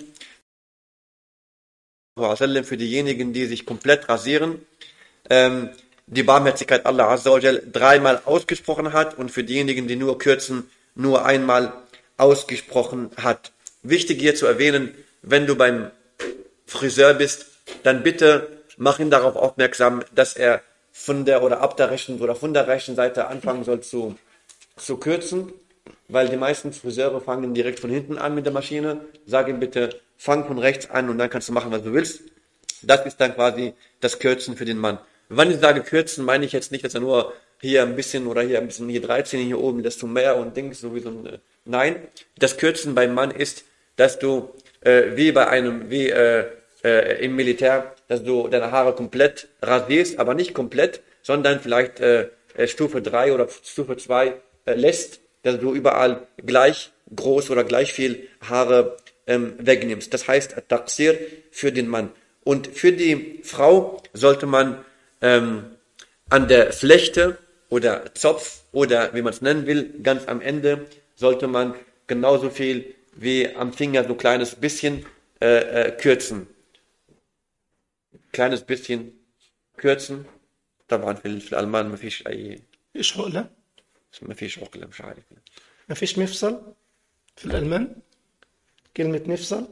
für diejenigen, die sich komplett rasieren, ähm, die Barmherzigkeit Allah Azza wa Jal dreimal ausgesprochen hat und für diejenigen, die nur kürzen, nur einmal ausgesprochen hat. Wichtig hier zu erwähnen, wenn du beim Friseur bist, dann bitte machen ihn darauf aufmerksam, dass er von der oder ab der rechten oder von der rechten Seite anfangen soll zu, zu kürzen, weil die meisten Friseure fangen direkt von hinten an mit der Maschine. Sag ihm bitte, fang von rechts an und dann kannst du machen, was du willst. Das ist dann quasi das Kürzen für den Mann. Wenn ich sage kürzen, meine ich jetzt nicht, dass er nur hier ein bisschen oder hier ein bisschen, hier 13, hier oben, desto mehr und Dings, so wie so ein, äh, nein. Das Kürzen beim Mann ist, dass du, äh, wie bei einem, wie, äh, äh, im Militär, dass du deine Haare komplett rasierst, aber nicht komplett, sondern vielleicht äh, äh, Stufe 3 oder Stufe 2 äh, lässt, dass du überall gleich groß oder gleich viel Haare ähm, wegnimmst. Das heißt, Taxir für den Mann. Und für die Frau sollte man ähm, an der Flechte oder Zopf oder wie man es nennen will, ganz am Ende sollte man genauso viel wie am Finger so kleines bisschen äh, äh, kürzen. Kleines bisschen kürzen. طبعا في في الألمان ما فيش أي ايش عقلة؟ ما فيش عقلة مش عارف ما فيش مفصل في الألمان كلمة مفصل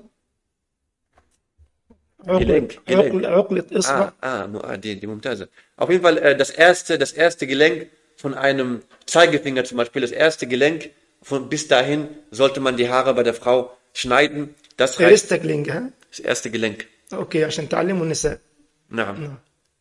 عقلة Gelenk, Gelenk. عقلة, عقلة إصبع Ah, ah, mu- ah, die, die Mumtase. Auf jeden Fall äh, das erste, das erste Gelenk von einem Zeigefinger zum Beispiel, das erste Gelenk von bis dahin sollte man die Haare bei der Frau schneiden. Das heißt فيرستك لينج ها؟ das erste Gelenk. أوكي عشان تعلموا النساء نعم.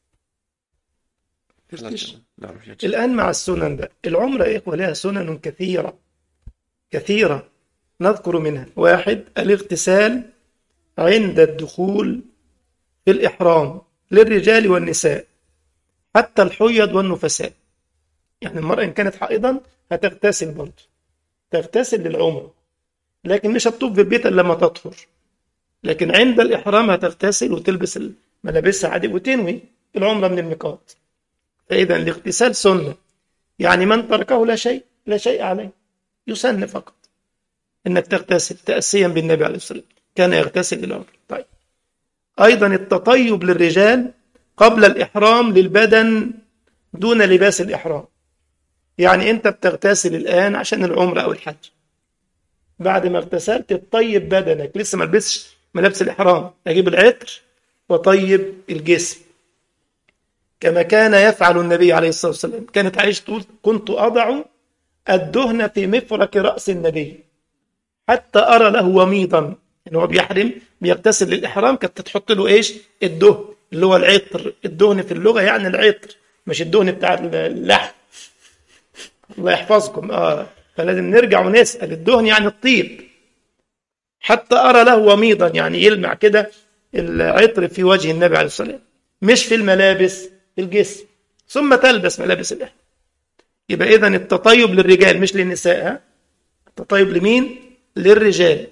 فيش نعم. الآن مع السنن بقى العمرة يا إخوة لها سنن كثيرة كثيرة نذكر منها واحد الاغتسال عند الدخول في الإحرام للرجال والنساء حتى الحيض والنفساء يعني المرأة إن كانت حائضا هتغتسل برضه تغتسل للعمرة لكن مش هتطوف في البيت إلا لما تطهر لكن عند الإحرام هتغتسل وتلبس ملابسها عادي وتنوي العمرة من الميقات فإذا الاغتسال سنة يعني من تركه لا شيء لا شيء عليه يسن فقط انك تغتسل تأسيا بالنبي عليه الصلاة والسلام كان يغتسل للعمر طيب أيضا التطيب للرجال قبل الإحرام للبدن دون لباس الإحرام يعني أنت بتغتسل الآن عشان العمرة أو الحج بعد ما اغتسلت تطيب بدنك لسه ما لبسش ملابس الإحرام أجيب العطر وطيب الجسم كما كان يفعل النبي عليه الصلاة والسلام كانت عائشة تقول كنت أضع الدهن في مفرك رأس النبي حتى أرى له وميضا يعني هو بيحرم بيغتسل للإحرام كانت تحط له إيش الدهن اللي هو العطر الدهن في اللغة يعني العطر مش الدهن بتاع اللحم الله يحفظكم آه فلازم نرجع ونسأل الدهن يعني الطيب حتى أرى له وميضا يعني يلمع كده العطر في وجه النبي عليه الصلاة والسلام مش في الملابس في الجسم ثم تلبس ملابس الإحرام يبقى إذا التطيب للرجال مش للنساء ها؟ التطيب لمين؟ للرجال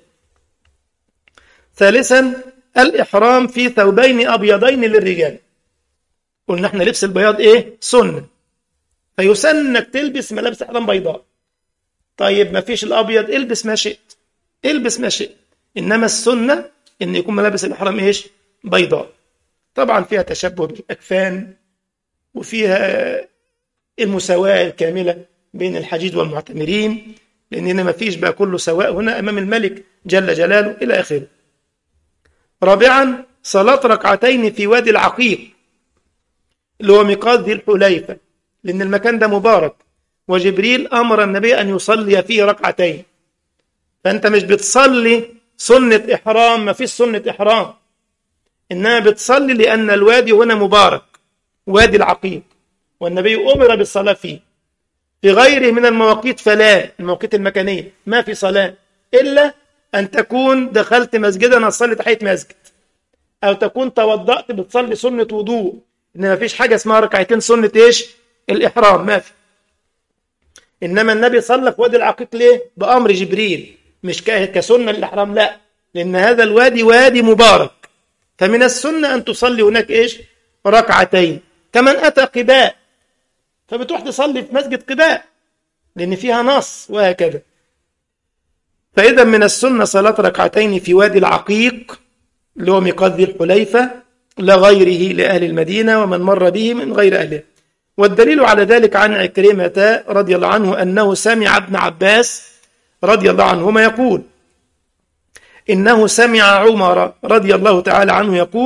ثالثا الإحرام في ثوبين أبيضين للرجال قلنا احنا لبس البياض ايه؟ سنة فيسن انك تلبس ملابس احرام بيضاء طيب ما فيش الابيض البس ما شئت البس ما شئت انما السنة ان يكون ملابس الاحرام ايش؟ بيضاء طبعا فيها تشبه بالاكفان وفيها المساواة الكاملة بين الحجيج والمعتمرين لأن هنا ما فيش بقى كله سواء هنا أمام الملك جل جلاله إلى آخره رابعا صلاة ركعتين في وادي العقيق اللي هو ميقات ذي الحليفة لأن المكان ده مبارك وجبريل أمر النبي أن يصلي فيه ركعتين فأنت مش بتصلي سنة إحرام ما فيش سنة إحرام إنما بتصلي لأن الوادي هنا مبارك وادي العقيق والنبي أمر بالصلاة فيه في غيره من المواقيت فلا المواقيت المكانية ما في صلاة إلا أن تكون دخلت مسجدا تصلي تحية مسجد أو تكون توضأت بتصلي سنة وضوء إن ما فيش حاجة اسمها ركعتين سنة إيش الإحرام ما في إنما النبي صلى في وادي العقيق ليه بأمر جبريل مش كسنة الإحرام لا لأن هذا الوادي وادي مبارك فمن السنة أن تصلي هناك إيش ركعتين كمن أتى قباء فبتروح تصلي في مسجد قباء لأن فيها نص وهكذا فإذا من السنة صلاة ركعتين في وادي العقيق اللي هو ميقات ذي الحليفة لغيره لأهل المدينة ومن مر به من غير أهله والدليل على ذلك عن عكرمة رضي الله عنه أنه سمع ابن عباس رضي الله عنهما يقول إنه سمع عمر رضي الله تعالى عنه يقول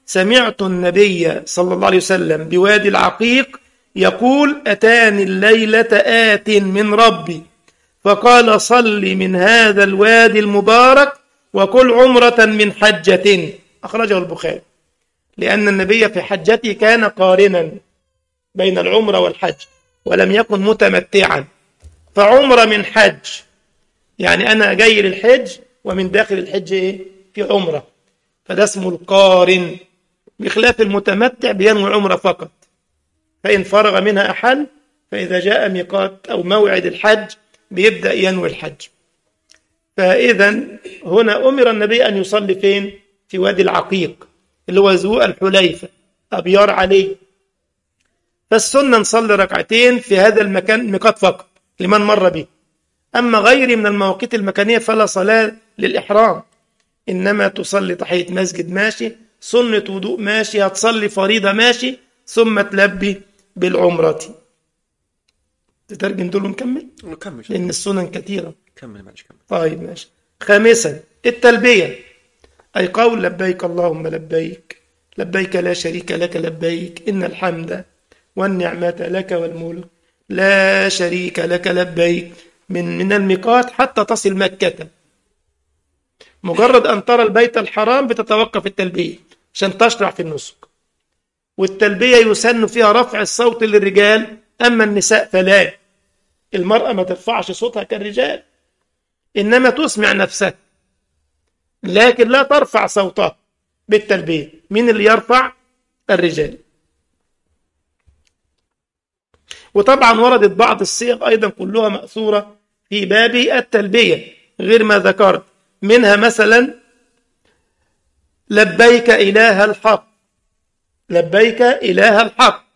سمعت النبي صلى الله عليه وسلم بوادي العقيق يقول أتاني الليلة آت من ربي فقال صل من هذا الوادي المبارك وكل عمرة من حجة أخرجه البخاري لأن النبي في حجته كان قارنا بين العمرة والحج ولم يكن متمتعا فعمرة من حج يعني أنا جاي للحج ومن داخل الحج إيه؟ في عمرة فده اسمه القارن بخلاف المتمتع بينوي عمرة فقط فإن فرغ منها أحل فإذا جاء ميقات أو موعد الحج بيبدأ ينوي الحج فإذا هنا أمر النبي أن يصلي فين؟ في وادي العقيق اللي هو زوء الحليفة أبيار عليه فالسنة نصلي ركعتين في هذا المكان ميقات فقط لمن مر به أما غير من المواقيت المكانية فلا صلاة للإحرام إنما تصلي تحية مسجد ماشي سنة وضوء ماشي هتصلي فريضة ماشي ثم تلبي بالعمرة تترجم دول ونكمل نكمل لأن السنن كثيرة كمل معلش كمل طيب ماشي خامسا التلبية أي قول لبيك اللهم لبيك لبيك لا شريك لك لبيك إن الحمد والنعمة لك والملك لا شريك لك لبيك من من الميقات حتى تصل مكة مجرد أن ترى البيت الحرام بتتوقف التلبية عشان تشرع في النسك والتلبية يسن فيها رفع الصوت للرجال أما النساء فلا المرأة ما ترفعش صوتها كالرجال إنما تسمع نفسها لكن لا ترفع صوتها بالتلبية مين اللي يرفع الرجال وطبعا وردت بعض الصيغ أيضا كلها مأثورة في باب التلبية غير ما ذكرت منها مثلا لبيك إله الحق لبيك إله الحق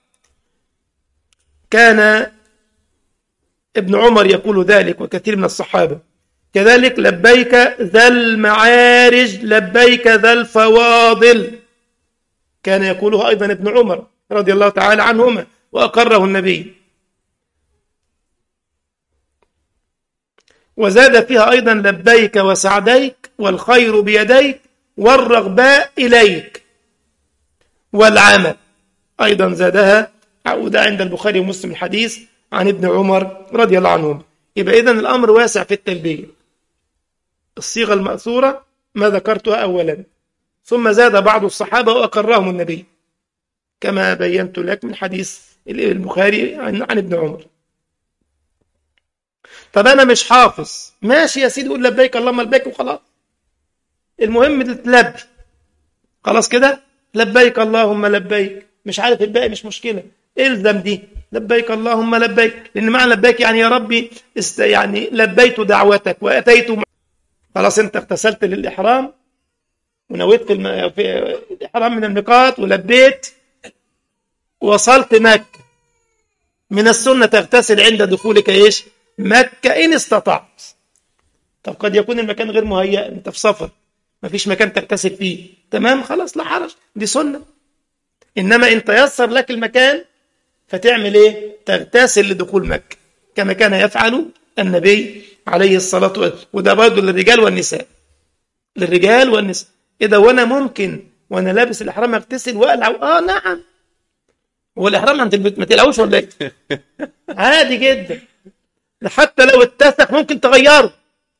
كان ابن عمر يقول ذلك وكثير من الصحابة كذلك لبيك ذا المعارج لبيك ذا الفواضل كان يقولها أيضا ابن عمر رضي الله تعالى عنهما وأقره النبي وزاد فيها أيضا لبيك وسعديك والخير بيديك والرغباء إليك والعمل أيضا زادها وده عند البخاري ومسلم الحديث عن ابن عمر رضي الله عنهم يبقى إذن الأمر واسع في التلبية الصيغة المأثورة ما ذكرتها أولا ثم زاد بعض الصحابة وأقرهم النبي كما بينت لك من حديث البخاري عن, عن ابن عمر طب أنا مش حافظ ماشي يا سيدي قول لبيك اللهم لبيك وخلاص المهم تلبي خلاص كده لبيك اللهم لبيك مش عارف الباقي مش مشكلة الزم دي لبيك اللهم لبيك لأن معنى لبيك يعني يا ربي است يعني لبيت دعوتك وأتيت م... خلاص أنت اغتسلت للإحرام ونويت في, الم... في الإحرام من الميقات ولبيت وصلت مكة من السنة تغتسل عند دخولك إيش مكة إن استطعت طب قد يكون المكان غير مهيأ أنت في سفر ما فيش مكان تغتسل فيه تمام خلاص لا حرج دي سنة إنما إن تيسر لك المكان فتعمل إيه تغتسل لدخول مكة كما كان يفعل النبي عليه الصلاة والسلام وده برضه للرجال والنساء للرجال والنساء إيه ده وأنا ممكن وأنا لابس الإحرام أغتسل وأقلع آه نعم هو الإحرام عند البيت ما تقلعوش ولا إيه عادي جدا حتى لو اتسخ ممكن تغيره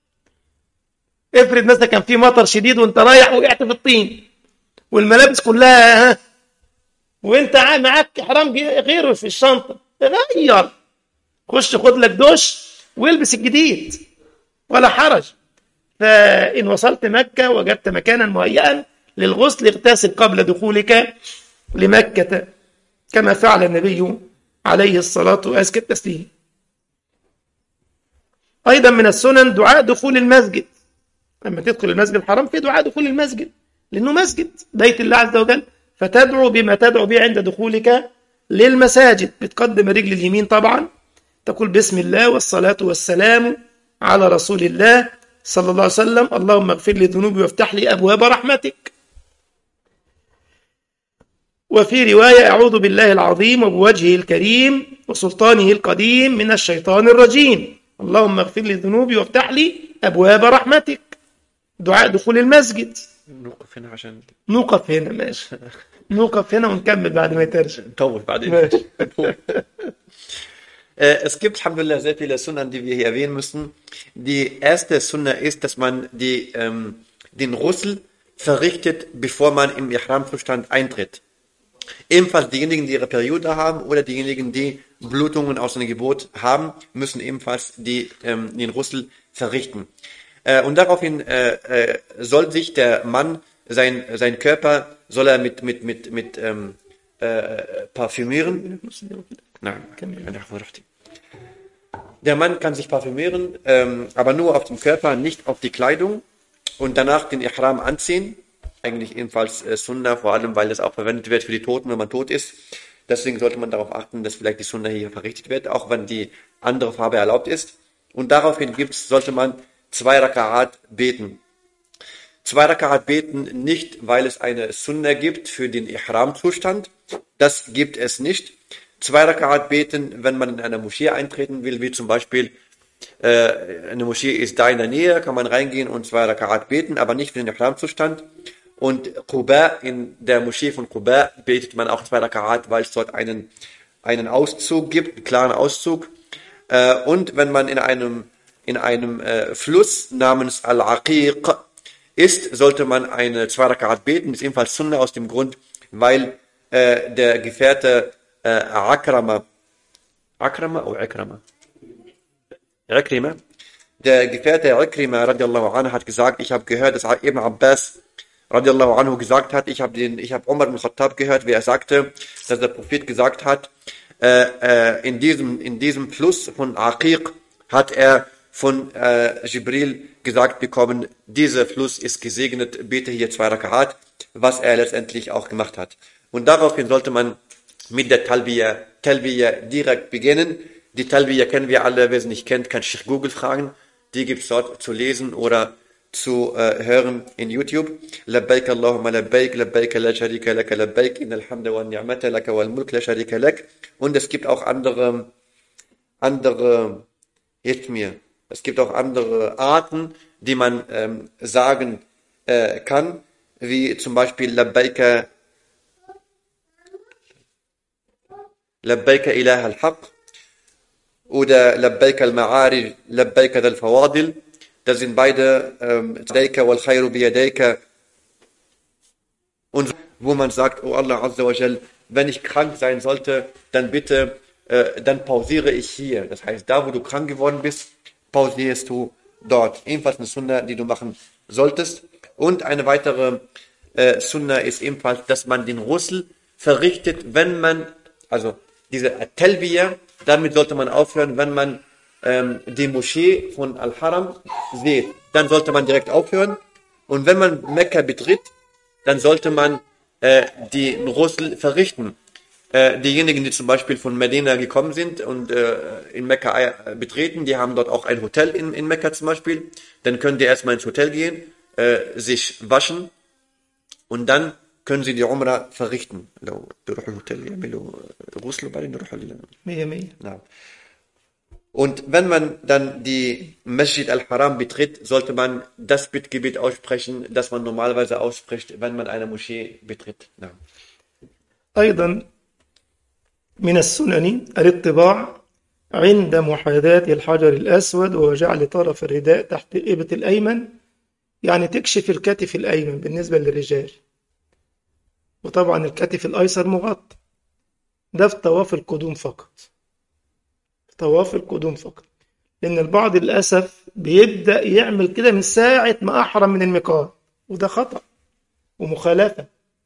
افرض مثلا كان في مطر شديد وانت رايح وقعت في الطين والملابس كلها ها وانت معاك احرام غيره في الشنطه غير خش خد لك دش والبس الجديد ولا حرج فان وصلت مكه وجدت مكانا مهيئا للغسل اغتسل قبل دخولك لمكه كما فعل النبي عليه الصلاه وازكى التسليم ايضا من السنن دعاء دخول المسجد لما تدخل المسجد الحرام في دعاء دخول المسجد لأنه مسجد بيت الله عز وجل فتدعو بما تدعو به عند دخولك للمساجد بتقدم الرجل اليمين طبعا تقول بسم الله والصلاة والسلام على رسول الله صلى الله عليه وسلم اللهم اغفر لي ذنوبي وافتح لي أبواب رحمتك وفي رواية أعوذ بالله العظيم وبوجهه الكريم وسلطانه القديم من الشيطان الرجيم اللهم اغفر لي ذنوبي وافتح لي أبواب رحمتك دعاء دخول المسجد نوقف هنا عشان نوقف هنا ماشي نوقف هنا ونكمل بعد ما ترجع نطول بعدين. ماشي Äh, Es gibt, Alhamdulillah, sehr viele Sunnen, die wir hier erwähnen müssen. Die erste Sunna ist, dass man die, ähm, den Russel verrichtet, bevor man im Ihram-Zustand eintritt. Ebenfalls diejenigen, die ihre Periode haben oder diejenigen, die Blutungen aus einer Geburt haben, müssen ebenfalls die, ähm, den Russel verrichten. Äh, und daraufhin äh, äh, soll sich der Mann, sein, sein Körper, soll er mit, mit, mit, mit ähm, äh, parfümieren. Nein, der Mann kann sich parfümieren, ähm, aber nur auf dem Körper, nicht auf die Kleidung und danach den Ihram anziehen. Eigentlich ebenfalls äh, Sunna, vor allem weil das auch verwendet wird für die Toten, wenn man tot ist. Deswegen sollte man darauf achten, dass vielleicht die Sunna hier verrichtet wird, auch wenn die andere Farbe erlaubt ist. Und daraufhin gibt's, sollte man zwei Rakaat beten. Zwei Rakaat beten nicht, weil es eine Sunna gibt für den Ihram-Zustand. Das gibt es nicht. Zwei Rakaat beten, wenn man in eine Moschee eintreten will, wie zum Beispiel äh, eine Moschee ist da in der Nähe, kann man reingehen und zwei Rakaat beten, aber nicht für den Ihram-Zustand. Und Quba, in der Moschee von Quba betet man auch zwei Rakaat, weil es dort einen, einen Auszug gibt, einen klaren Auszug. Äh, und wenn man in einem, in einem äh, Fluss namens Al-Aqiq ist, sollte man eine zwei Rakaat beten, ist ebenfalls Sunna aus dem Grund, weil äh, der Gefährte äh, Akrama, Akrama oder Akrama? Ikrima. Der Gefährte Ikrima radiallahu anhu hat gesagt, ich habe gehört, dass Ibn Abbas radiallahu anhu gesagt hat, ich habe den, ich habe Umar ibn Khattab gehört, wie er sagte, dass der Prophet gesagt hat, äh, äh, in diesem, in diesem Fluss von Aqiq hat er von äh, Jibril gesagt bekommen, dieser Fluss ist gesegnet, bete hier zwei Rakaat, was er letztendlich auch gemacht hat. Und daraufhin sollte man mit der Talbiya, Talbiya direkt beginnen. Die Talbiya kennen wir alle, wer sie nicht kennt, kann Sheikh Google fragen. Die gibt's dort zu lesen oder zu äh, hören in YouTube. Labbaik Allahumma labbaik, labbaik la sharika laka labbaik, innal hamda wa ni'mata laka wal mulk la sharika lak. Und es gibt auch andere, andere, hilft mir, es gibt auch andere Arten, die man ähm, sagen äh, kann, wie zum Beispiel labbaika لبيك إله الحق oder لبيك المعارج لبيك ذا الفواضل das sind beide ähm, لبيك والخير بيديك und wo man sagt oh Allah Azza wa Jal wenn ich krank sein sollte dann bitte äh, dann pausiere ich hier das heißt da wo du krank geworden bist pausierst du dort ebenfalls eine Sunna die du machen solltest und eine weitere äh, Sunna ist ebenfalls dass man den Russel verrichtet wenn man also diese Talbiya, damit sollte man aufhören, wenn man ähm, die Moschee von Al-Haram sieht. Dann sollte man direkt aufhören. Und wenn man Mekka betritt, dann sollte man äh, die Russel verrichten. Äh, diejenigen, die zum Beispiel von Medina gekommen sind und äh, in Mekka äh, betreten, die haben dort auch ein Hotel in, in Mekka zum Beispiel. Dann können die erstmal ins Hotel gehen, äh, sich waschen und dann können sie die Umrah verrichten. لو بيروحوا الهوتيل يعملوا غسل وبعدين يروحوا ال- Mia, mia. نعم. Und wenn man dann die Masjid al-Haram betritt, sollte man das Bittgebet aussprechen, das man normalerweise ausspricht, wenn man eine Moschee betritt. نعم. أيضا من السنن الاطباع عند محاذاة الحجر الأسود وجعل طرف الرداء تحت الإبط الأيمن يعني تكشف الكتف الأيمن بالنسبة للرجال وطبعا الكتف الأيسر مغطى ده في طواف القدوم فقط في طواف القدوم فقط لأن البعض للأسف بيبدأ يعمل كده من ساعة ما أحرم من الميقات وده خطأ ومخالفة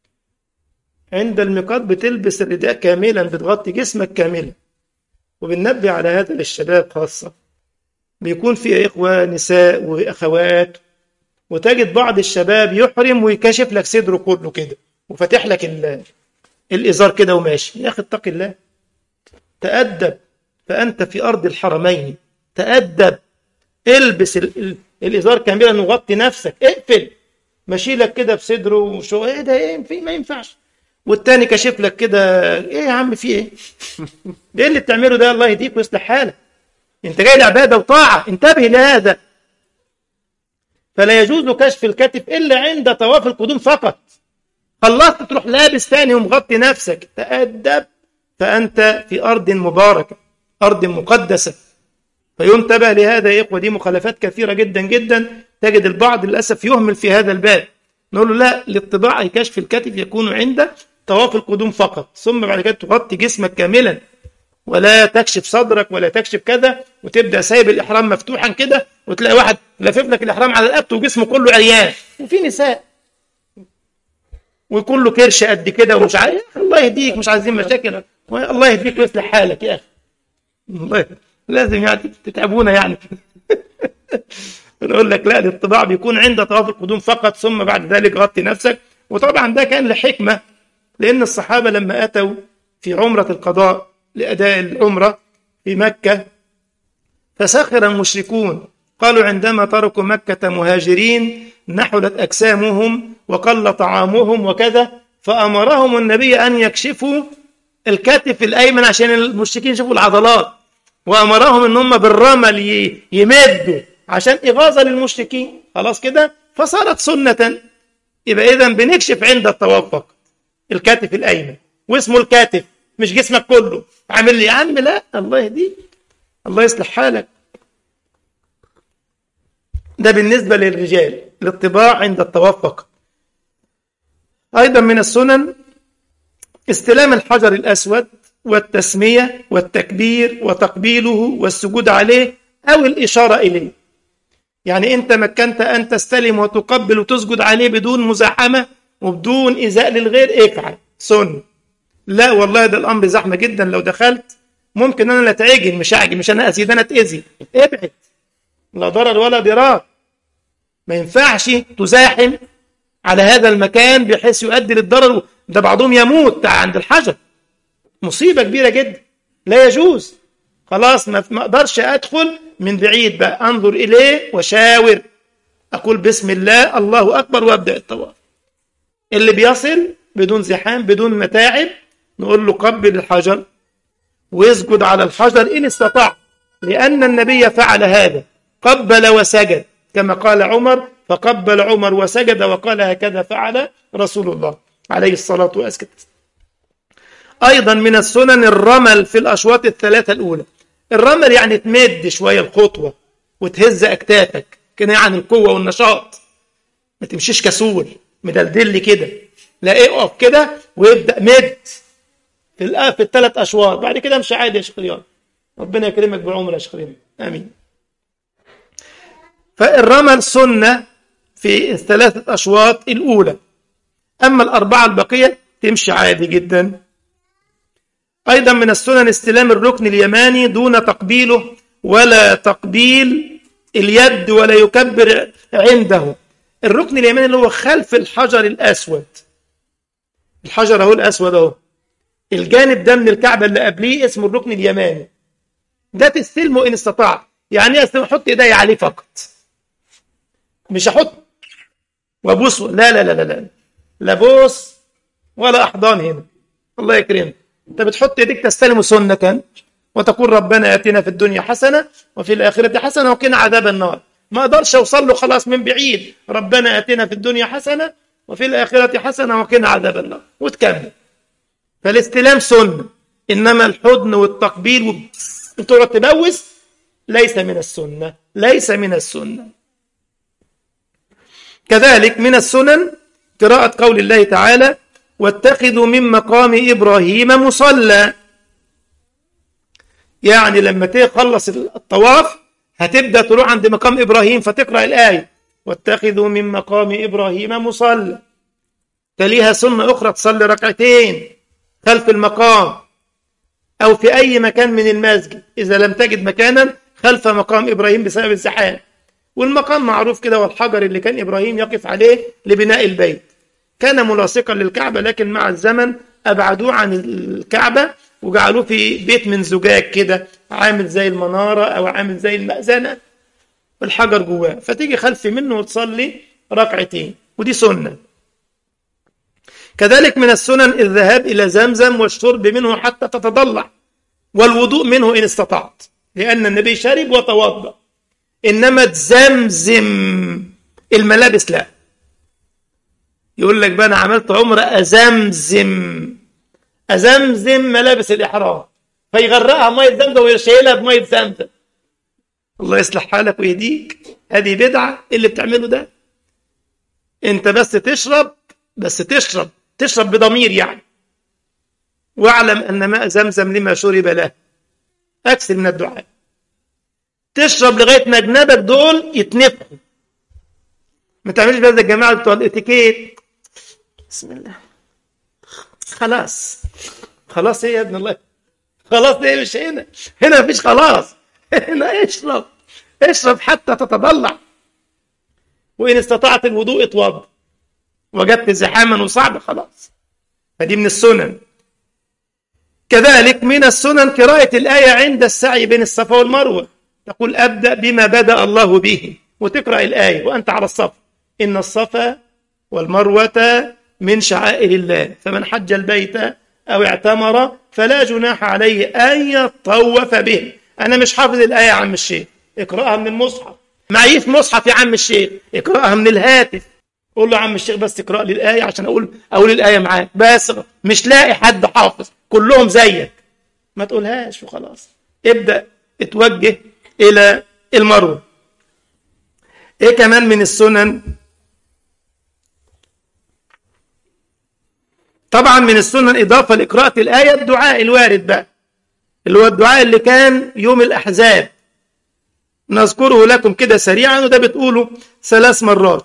عند الميقات بتلبس الرداء كاملا بتغطي جسمك كاملا وبننبه على هذا للشباب خاصة بيكون في إخوة نساء وأخوات وتجد بعض الشباب يحرم ويكشف لك صدره كله كده وفاتح لك ال- الإزار كده وماشي يا أخي اتق الله تأدب فأنت في أرض الحرمين تأدب البس ال- ال- الإزار كاملا وغطي نفسك اقفل ماشي لك كده بصدره وشو ايه ده ايه في ما ينفعش والتاني كاشف لك كده ايه يا عم في ايه؟ ايه اللي بتعمله ده الله يهديك ويصلح حالك انت جاي لعباده وطاعه انتبه لهذا فلا يجوز كشف الكتف إلا عند طواف القدوم فقط خلصت تروح لابس تاني ومغطي نفسك تأدب فأنت في أرض مباركة أرض مقدسة فينتبه لهذا يا إخوة دي مخالفات كثيرة جدا جدا تجد البعض للأسف يهمل في هذا الباب نقول له لا للطباع كشف الكتف يكون عند طواف القدوم فقط ثم بعد كده تغطي جسمك كاملا ولا تكشف صدرك ولا تكشف كذا وتبدا سايب الاحرام مفتوحا كده وتلاقي واحد لافف لك الاحرام على رقبته وجسمه كله عريان وفي نساء ويكون له كرش قد كده ومش عارف الله يهديك مش عايزين مشاكل الله يهديك ويصلح حالك يا اخي والله لازم يعني تتعبونا يعني نقول لك لا الطباع بيكون عند طواف القدوم فقط ثم بعد ذلك غطي نفسك وطبعا ده كان لحكمه لان الصحابه لما اتوا في عمره القضاء لاداء العمره في مكه فسخر المشركون قالوا عندما تركوا مكه مهاجرين نحلت اجسامهم وقل طعامهم وكذا فامرهم النبي ان يكشفوا الكتف الايمن عشان المشركين يشوفوا العضلات وامرهم ان هم بالرمل يمدوا عشان اغاظه للمشركين خلاص كده فصارت سنه يبقى اذا بنكشف عند الطواف فقط الكتف الايمن واسمه الكتف مش جسمك كله عامل لي يا عم لا الله يهديك الله يصلح حالك ده بالنسبه للرجال للطباع عند الطواف فقط ايضا من السنن استلام الحجر الاسود والتسميه والتكبير وتقبيله والسجود عليه او الاشاره اليه يعني انت مكنت ان تستلم وتقبل وتسجد عليه بدون مزاحمه وبدون ايذاء للغير افعل سن لا والله ده الامر زحمه جدا لو دخلت ممكن انا لا اتعجن مش اعجن مش انا ازيد انا اتاذي ابعد لا ضرر ولا ضرار ما ينفعش تزاحم على هذا المكان بحيث يؤدي للضرر ده بعضهم يموت عند الحجر مصيبه كبيره جدا لا يجوز خلاص ما اقدرش ادخل من بعيد بقى انظر اليه وشاور اقول بسم الله الله اكبر وابدا الطواف اللي بيصل بدون زحام بدون متاعب نقول له قبل الحجر ويسجد على الحجر ان استطاع لان النبي فعل هذا قبل وسجد كما قال عمر فقبل عمر وسجد وقال هكذا فعل رسول الله عليه الصلاه والسلام ايضا من السنن الرمل في الاشواط الثلاثه الاولى الرمل يعني تمد شويه الخطوه وتهز اكتافك كده عن القوه والنشاط ما تمشيش كسول مدلدل كده لا اقف كده ويبدا مد في في الثلاث اشواط بعد كده امشي عادي يا شيخ رياض ربنا يكرمك بالعمر يا شيخ رياض امين فالرمل سنه في الثلاثه اشواط الاولى اما الاربعه البقيه تمشي عادي جدا أيضا من السنن استلام الركن اليماني دون تقبيله ولا تقبيل اليد ولا يكبر عنده الركن اليماني اللي هو خلف الحجر الأسود الحجر أهو الأسود أهو الجانب ده من الكعبة اللي قبليه اسمه الركن اليماني ده تستلمه إن استطاع يعني ايه احط ايدي عليه فقط مش احط وابوس لا لا لا لا لا لا بوس ولا احضان هنا الله يكرمك انت بتحط ايديك تستلم سنة وتقول ربنا اتنا في الدنيا حسنة وفي الآخرة حسنة وقنا عذاب النار ما اقدرش اوصل له خلاص من بعيد ربنا اتنا في الدنيا حسنة وفي الآخرة حسنة وقنا عذاب النار وتكمل فالاستلام سنة إنما الحضن والتقبيل وتقعد تبوس ليس من السنة ليس من السنة كذلك من السنن قراءة قول الله تعالى واتخذوا من مقام إبراهيم مصلى يعني لما تخلص الطواف هتبدأ تروح عند مقام إبراهيم فتقرأ الآية واتخذوا من مقام إبراهيم مصلى تليها سنة أخرى تصلي ركعتين خلف المقام أو في أي مكان من المسجد إذا لم تجد مكانا خلف مقام إبراهيم بسبب الزحام والمقام معروف كده والحجر اللي كان إبراهيم يقف عليه لبناء البيت كان ملاصقا للكعبة لكن مع الزمن أبعدوه عن الكعبة وجعلوه في بيت من زجاج كده عامل زي المنارة أو عامل زي المأذنة الحجر جواه فتيجي خلف منه وتصلي ركعتين ودي سنة كذلك من السنن الذهاب إلى زمزم والشرب منه حتى تتضلع والوضوء منه إن استطعت لأن النبي شرب وتوضأ إنما تزمزم الملابس لا يقول لك بقى انا عملت عمره ازمزم ازمزم ملابس الاحرام فيغرقها ميه زمزم ويشيلها بميه زمزم الله يصلح حالك ويهديك هذه بدعه اللي بتعمله ده انت بس تشرب بس تشرب تشرب بضمير يعني واعلم ان ماء زمزم لما شرب له اكثر من الدعاء تشرب لغايه ما جنابك دول يتنفخوا ما تعملش بقى زي الجماعه بتوع الاتيكيت بسم الله خلاص خلاص ايه يا ابن الله خلاص ايه مش هنا هنا مفيش خلاص هنا اشرب اشرب حتى تتضلع وان استطعت الوضوء اتوضا وجدت زحاما وصعب خلاص فدي من السنن كذلك من السنن قراءة الآية عند السعي بين الصفا والمروة تقول أبدأ بما بدأ الله به وتقرأ الآية وأنت على الصف إن الصفا والمروة من شعائر الله فمن حج البيت أو اعتمر فلا جناح عليه أن يطوف به أنا مش حافظ الآية يا عم الشيخ اقرأها من المصحف معيش مصحف يا عم الشيخ اقرأها من الهاتف قول له يا عم الشيخ بس اقرأ لي الآية عشان أقول أقول الآية معاك بس مش لاقي حد حافظ كلهم زيك ما تقولهاش وخلاص ابدأ اتوجه إلى المروة إيه كمان من السنن طبعا من السنن إضافة لقراءة الآية الدعاء الوارد بقى اللي هو الدعاء اللي كان يوم الأحزاب نذكره لكم كده سريعا وده بتقوله ثلاث مرات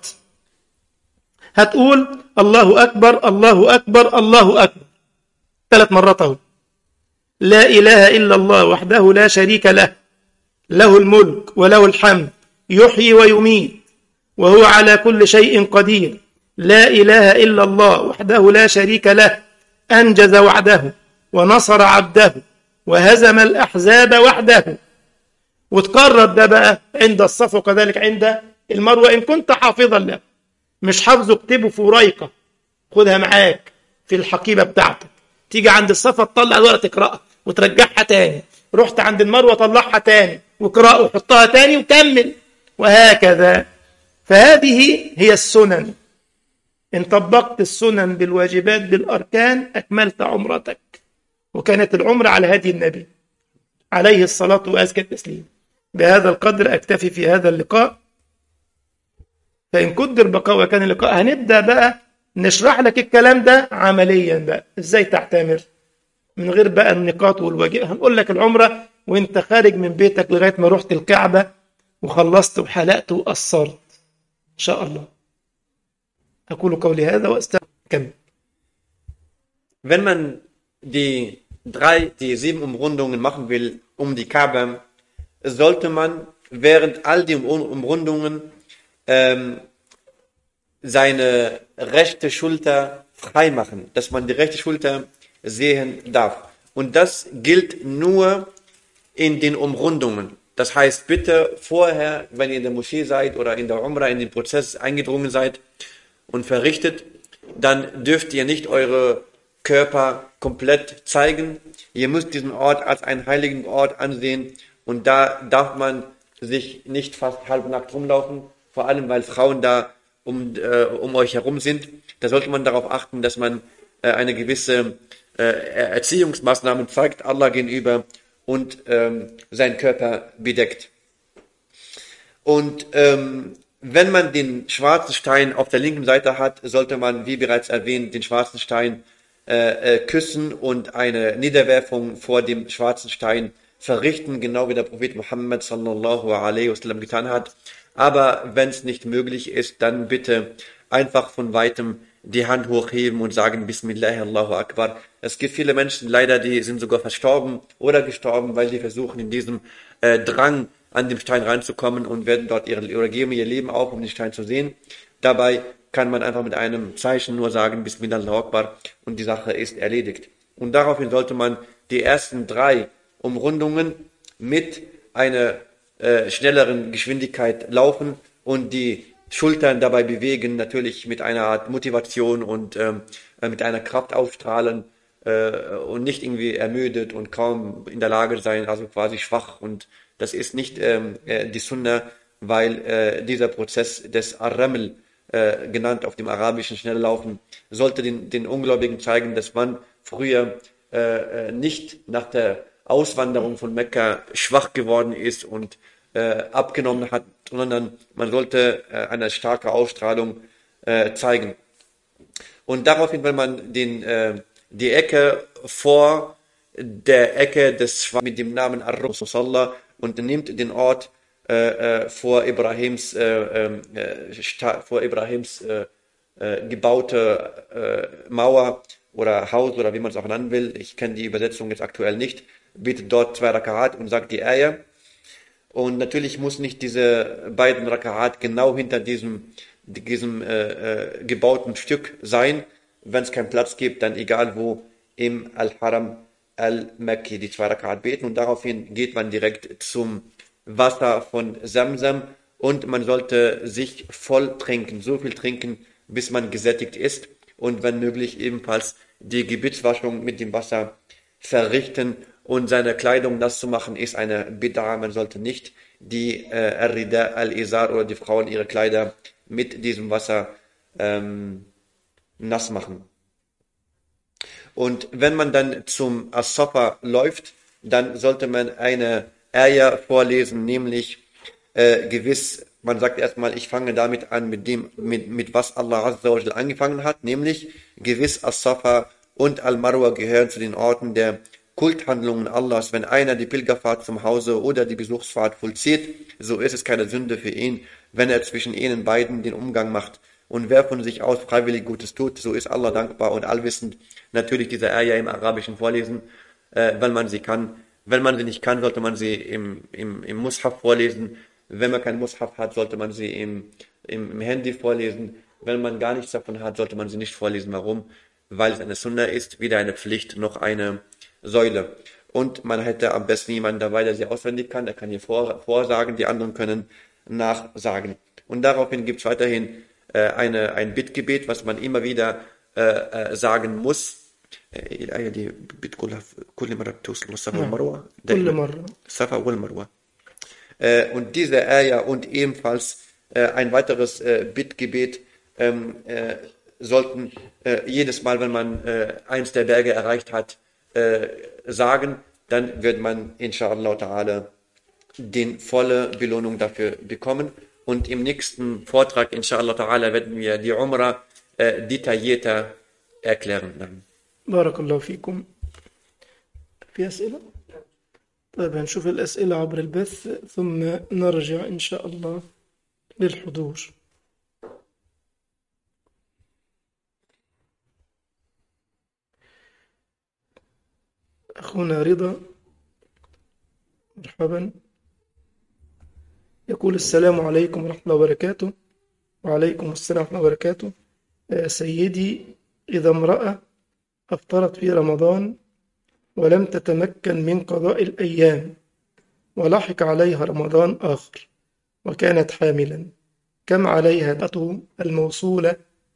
هتقول الله أكبر الله أكبر الله أكبر ثلاث مرات اهو لا إله إلا الله وحده لا شريك له له الملك وله الحمد يحيي ويميت وهو على كل شيء قدير لا إله إلا الله وحده لا شريك له أنجز وعده ونصر عبده وهزم الأحزاب وحده وتكرر ده بقى عند الصف وكذلك عند المروة إن كنت حافظا له مش حافظه اكتبه في وريقة خدها معاك في الحقيبة بتاعتك تيجي عند الصفا تطلع الورقة تقرأها وترجعها تاني رحت عند المروة طلعها تاني واقرأها وحطها تاني وكمل وهكذا فهذه هي السنن إن طبقت السنن بالواجبات بالأركان أكملت عمرتك وكانت العمرة على هدي النبي عليه الصلاة وأزكى التسليم بهذا القدر أكتفي في هذا اللقاء فإن قدر بقاء وكان اللقاء هنبدأ بقى نشرح لك الكلام ده عمليا بقى إزاي تعتمر من غير بقى النقاط والواجب هنقول لك العمرة وانت خارج من بيتك لغاية ما رحت الكعبة وخلصت وحلقت وقصرت إن شاء الله أقول قولي هذا وأستكمل Wenn man die drei, die sieben Umrundungen machen will um die Kaaba, sollte man während all die Um- Umrundungen ähm, seine rechte Schulter frei machen, dass man die rechte Schulter sehen darf. Und das gilt nur in den Umrundungen. Das heißt, bitte vorher, wenn ihr in der Moschee seid oder in der Umrah in den Prozess eingedrungen seid und verrichtet, dann dürft ihr nicht eure Körper komplett zeigen. Ihr müsst diesen Ort als einen heiligen Ort ansehen und da darf man sich nicht fast halbnackt rumlaufen, vor allem weil Frauen da um, äh, um euch herum sind. Da sollte man darauf achten, dass man äh, eine gewisse äh, Erziehungsmaßnahmen zeigt Allah gegenüber und ähm, seinen Körper bedeckt. Und ähm, wenn man den schwarzen Stein auf der linken Seite hat, sollte man, wie bereits erwähnt, den schwarzen Stein äh, äh, küssen und eine Niederwerfung vor dem schwarzen Stein verrichten, genau wie der Prophet Muhammad sallallahu alaihi wasallam getan hat. Aber wenn es nicht möglich ist, dann bitte einfach von weitem die Hand hochheben und sagen Bismillah, Allahu Akbar. Es gibt viele Menschen leider, die sind sogar verstorben oder gestorben, weil sie versuchen in diesem äh, Drang an dem Stein reinzukommen und werden dort ihre oder geben ihr Leben auf, um den Stein zu sehen. Dabei kann man einfach mit einem Zeichen nur sagen Bismillah, Allahu Akbar und die Sache ist erledigt. Und daraufhin sollte man die ersten drei Umrundungen mit einer äh, schnelleren Geschwindigkeit laufen und die Schultern dabei bewegen, natürlich mit einer Art Motivation und ähm, äh, mit einer Kraft ausstrahlen äh, und nicht irgendwie ermüdet und kaum in der Lage sein, also quasi schwach. Und das ist nicht ähm, äh, die Sunna weil äh, dieser Prozess des Arremel, äh, genannt auf dem arabischen Schnelllaufen, sollte den, den Ungläubigen zeigen, dass man früher äh, äh, nicht nach der Auswanderung von Mekka schwach geworden ist und äh, abgenommen hat, sondern man sollte äh, eine starke Ausstrahlung äh, zeigen. Und daraufhin, wenn man den, äh, die Ecke vor der Ecke des mit dem Namen Ar-Rusallah und nimmt den Ort äh, äh, vor Ibrahims, äh, äh, Sta- vor Ibrahims äh, äh, gebaute äh, Mauer oder Haus oder wie man es auch nennen will. Ich kenne die Übersetzung jetzt aktuell nicht. Betet dort zwei Rakaat und sagt die Eier. Und natürlich muss nicht diese beiden Rakaat genau hinter diesem, diesem äh, äh, gebauten Stück sein. Wenn es keinen Platz gibt, dann egal wo im Al-Haram Al-Makki die zwei Rakaat beten. Und daraufhin geht man direkt zum Wasser von Samsam und man sollte sich voll trinken, so viel trinken, bis man gesättigt ist und wenn möglich ebenfalls die Gebetswaschung mit dem Wasser verrichten und seine Kleidung nass zu machen ist eine Bid'a. Man sollte nicht die äh, Ar-Rida al-Izar oder die Frauen ihre Kleider mit diesem Wasser ähm, nass machen. Und wenn man dann zum As-Safa läuft, dann sollte man eine Ayah vorlesen, nämlich äh, gewiss, man sagt erstmal, ich fange damit an, mit dem, mit, mit was Allah Azza wa Jalla angefangen hat, nämlich gewiss As-Safa und Al-Marwa gehören zu den Orten der Kulthandlungen Allahs. Wenn einer die Pilgerfahrt zum Hause oder die Besuchsfahrt vollzieht, so ist es keine Sünde für ihn, wenn er zwischen ihnen beiden den Umgang macht. Und wer von sich aus freiwillig Gutes tut, so ist Allah dankbar und allwissend. Natürlich diese Ayah im Arabischen vorlesen, äh, wenn man sie kann. Wenn man sie nicht kann, sollte man sie im, im, im Mushaf vorlesen. Wenn man keinen Mushaf hat, sollte man sie im, im, im Handy vorlesen. Wenn man gar nichts davon hat, sollte man sie nicht vorlesen. Warum? Weil es eine Sunna ist, weder eine Pflicht noch eine Säule. Und man hätte am besten jemanden dabei, der sie auswendig kann. Der kann hier vor, vorsagen, die anderen können nachsagen. Und daraufhin gibt es weiterhin äh, eine, ein Bittgebet, was man immer wieder äh, äh, sagen muss. Äh, الآية دي بتقولها في كل مرة بتوصل الصفا والمروة كل دايما مرة Safa wal Marwa. Äh, und diese Ayah und ebenfalls äh, ein weiteres äh, Bittgebet ähm, äh, sollten äh, jedes Mal, wenn man äh, eins der Berge erreicht hat, äh, sagen, dann wird man inshallah ta'ala den volle Belohnung dafür bekommen. Und im nächsten Vortrag, inshallah ta'ala, werden wir die Umrah äh, detaillierter erklären. Dann. بارك الله فيكم في أسئلة؟ طيب هنشوف الأسئلة عبر البث ثم نرجع إن شاء الله للحضور أخونا رضا مرحبا يقول السلام عليكم ورحمة الله وبركاته وعليكم السلام ورحمة الله وبركاته آه، سيدي إذا امرأة أفطرت في رمضان ولم تتمكن من قضاء الأيام ولحق عليها رمضان آخر وكانت حاملا كم عليها دقته الموصولة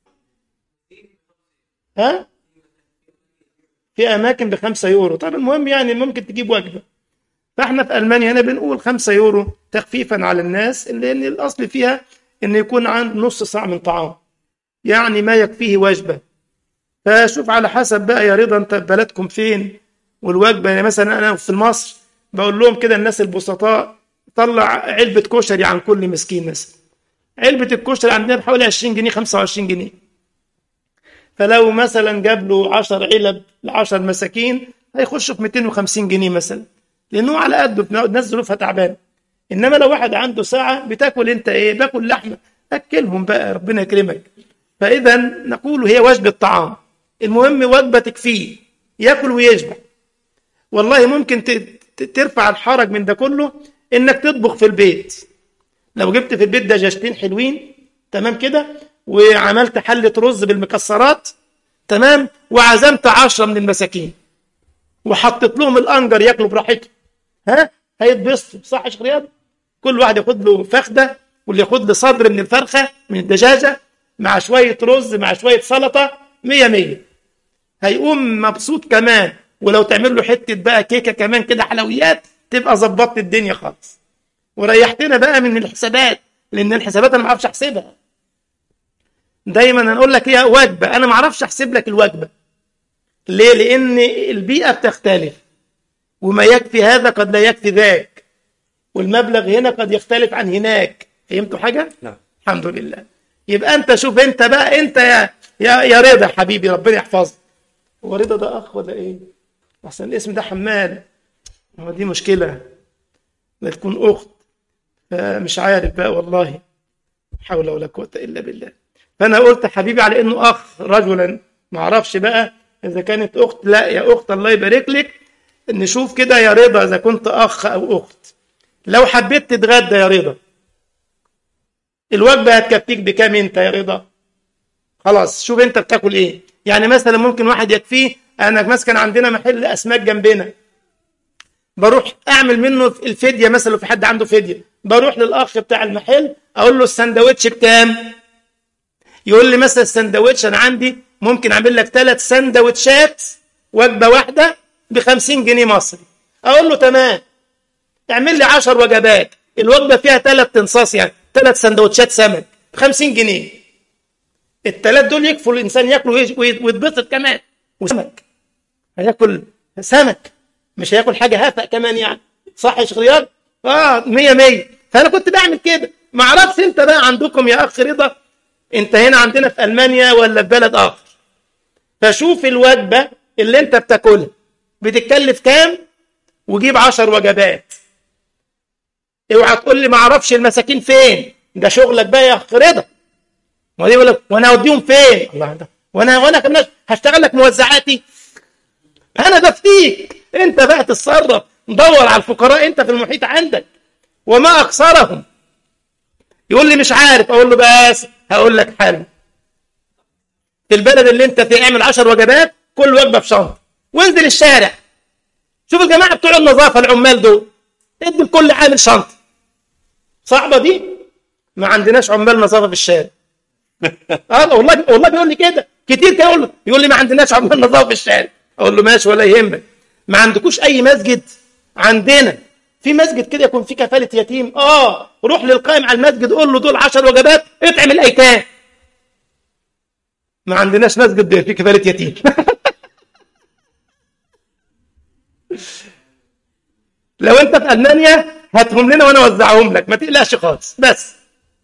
ها؟ في أماكن بخمسة يورو طب المهم يعني ممكن تجيب وجبة فاحنا في ألمانيا هنا بنقول خمسة يورو تخفيفا على الناس لأن الأصل فيها إن يكون عند نص ساعة من طعام يعني ما يكفيه وجبة فشوف على حسب بقى يا رضا انت بلدكم فين والوجبه يعني مثلا انا في مصر بقول لهم كده الناس البسطاء طلع علبه كشري عن كل مسكين مثلا علبه الكشري عندنا بحوالي 20 جنيه 25 جنيه فلو مثلا جاب له 10 علب ل 10 مساكين هيخش في 250 جنيه مثلا لانه على قده الناس ظروفها تعبانه انما لو واحد عنده ساعه بتاكل انت ايه باكل لحمه اكلهم بقى ربنا يكرمك فاذا نقول هي وجبه طعام المهم وجبه تكفيه ياكل ويشبع والله ممكن ت- ت- ترفع الحرج من ده كله انك تطبخ في البيت لو جبت في البيت دجاجتين حلوين تمام كده وعملت حلة رز بالمكسرات تمام وعزمت عشرة من المساكين وحطيت لهم الانجر ياكلوا براحتهم ها هيتبسطوا صح يا شيخ رياض كل واحد ياخد له فخده واللي ياخد له صدر من الفرخه من الدجاجه مع شويه رز مع شويه سلطه مية مية هيقوم مبسوط كمان ولو تعمل له حته بقى كيكه كمان كده حلويات تبقى ظبطت الدنيا خالص وريحتنا بقى من الحسابات لان الحسابات انا ما اعرفش احسبها دايما انا اقول لك هي وجبه انا ما اعرفش احسب لك الوجبه ليه لان البيئه بتختلف وما يكفي هذا قد لا يكفي ذاك والمبلغ هنا قد يختلف عن هناك فهمتوا حاجه نعم الحمد لله يبقى انت شوف انت بقى انت يا يا, يا رضا حبيبي ربنا يحفظك هو رضا ده اخ ولا ايه احسن الاسم ده حمال هو دي مشكله لا تكون اخت فمش عارف بقى والله حول ولا قوه الا بالله فانا قلت حبيبي على انه اخ رجلا ما اعرفش بقى اذا كانت اخت لا يا اخت الله يبارك لك نشوف كده يا رضا اذا كنت اخ او اخت لو حبيت تتغدى يا رضا الوجبه هتكفيك بكام انت يا رضا خلاص شوف انت بتاكل ايه يعني مثلا ممكن واحد يكفيه انا مثلا كان عندنا محل اسماك جنبنا بروح اعمل منه الفديه مثلا لو في حد عنده فديه بروح للاخ بتاع المحل اقول له السندوتش بكام يقول لي مثلا السندوتش انا عندي ممكن اعمل لك ثلاث سندوتشات وجبه واحده ب 50 جنيه مصري اقول له تمام اعمل لي 10 وجبات الوجبه فيها ثلاث تنصاص يعني ثلاث سندوتشات سمك ب 50 جنيه الثلاث دول يكفوا الانسان ياكلوا ويتبسط كمان وسمك هياكل سمك مش هياكل حاجه هفق كمان يعني صح يا شيخ رياض؟ اه 100 100 فانا كنت بعمل كده ما اعرفش انت بقى عندكم يا اخ رضا انت هنا عندنا في المانيا ولا في بلد اخر فشوف الوجبه اللي انت بتاكلها بتتكلف كام وجيب 10 وجبات اوعى تقول لي ما اعرفش المساكين فين ده شغلك بقى يا اخ رضا ودي يقول لك وانا اوديهم فين الله ده وانا وانا كمان هشتغل لك موزعاتي انا بفتيك انت بقى تتصرف دور على الفقراء انت في المحيط عندك وما اكثرهم يقول لي مش عارف اقول له بس هقول لك حل في البلد اللي انت فيه اعمل 10 وجبات كل وجبه في شنطه وانزل الشارع شوف الجماعه بتوع النظافه العمال دول ادي لكل عامل شنطه صعبه دي ما عندناش عمال نظافه في الشارع اه والله والله بيقول لي كده كتير كده يقول له يقول لي ما عندناش عمال نظافه في الشارع اقول له ماشي ولا يهمك ما عندكوش اي مسجد عندنا في مسجد كده يكون فيه كفاله يتيم اه روح للقائم على المسجد قول له دول 10 وجبات اطعم الايتام ما عندناش مسجد فيه كفاله يتيم لو انت في المانيا هاتهم لنا وانا اوزعهم لك ما تقلقش خالص بس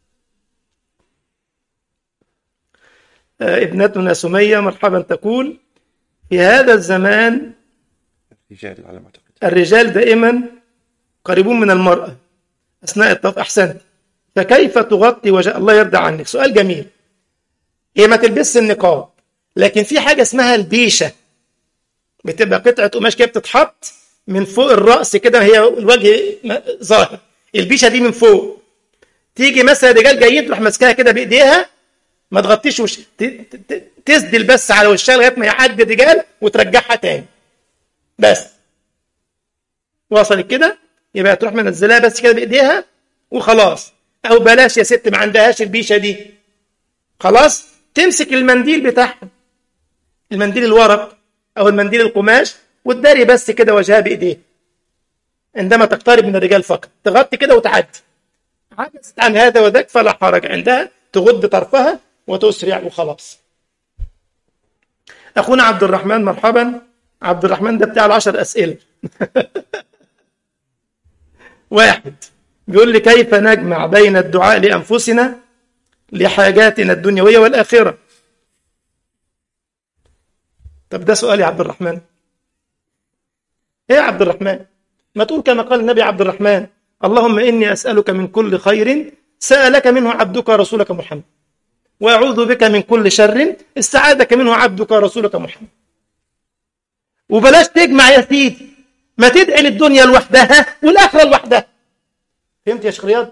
آه ابنتنا سميه مرحبا تقول في هذا الزمان رجال على ما اعتقد الرجال دائما قريبون من المرأة أثناء الطواف أحسنت فكيف تغطي وجه الله يرضى عنك سؤال جميل هي ما تلبسش النقاب لكن في حاجة اسمها البيشة بتبقى قطعة قماش كده بتتحط من فوق الرأس كده هي الوجه ظاهر البيشة دي من فوق تيجي مثلا رجال جايين تروح ماسكاها كده بإيديها ما تغطيش وش تسدل بس على وشها لغايه ما يعدي الرجال وترجعها تاني بس وصلت كده يبقى تروح منزلها بس كده بايديها وخلاص او بلاش يا ست ما عندهاش البيشه دي خلاص تمسك المنديل بتاعها المنديل الورق او المنديل القماش وتداري بس كده وجهها بايديها عندما تقترب من الرجال فقط تغطي كده وتعدي عجزت عن هذا وذاك فلا حرج عندها تغض طرفها وتسرع وخلاص اخونا عبد الرحمن مرحبا عبد الرحمن ده بتاع العشر اسئله واحد بيقول لي كيف نجمع بين الدعاء لانفسنا لحاجاتنا الدنيويه والاخره طب ده سؤال يا عبد الرحمن ايه يا عبد الرحمن ما تقول كما قال النبي عبد الرحمن اللهم اني اسالك من كل خير سالك منه عبدك رسولك محمد واعوذ بك من كل شر استعاذك منه عبدك رسولك محمد وبلاش تجمع يا سيدي ما تدعي للدنيا لوحدها والاخره لوحدها فهمت يا شيخ رياض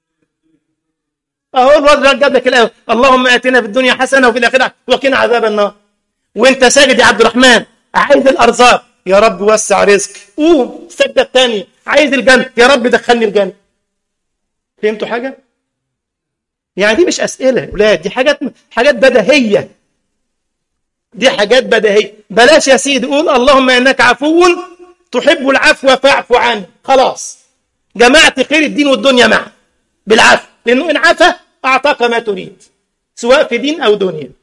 اهو الواد جاب لك الايه اللهم اتنا في الدنيا حسنه وفي الاخره وقنا عذاب النار وانت ساجد يا عبد الرحمن عايز الارزاق يا رب وسع رزقي قوم السجده الثانيه عايز الجنه يا رب دخلني الجنه فهمتوا حاجه يعني دي مش اسئله ولاد دي حاجات حاجات بديهيه دي حاجات بديهيه بلاش يا سيدي قول اللهم انك عفو تحب العفو فاعف عني خلاص جمعت خير الدين والدنيا معا بالعافية لأنه إن عفى أعطاك ما تريد سواء في دين أو دنيا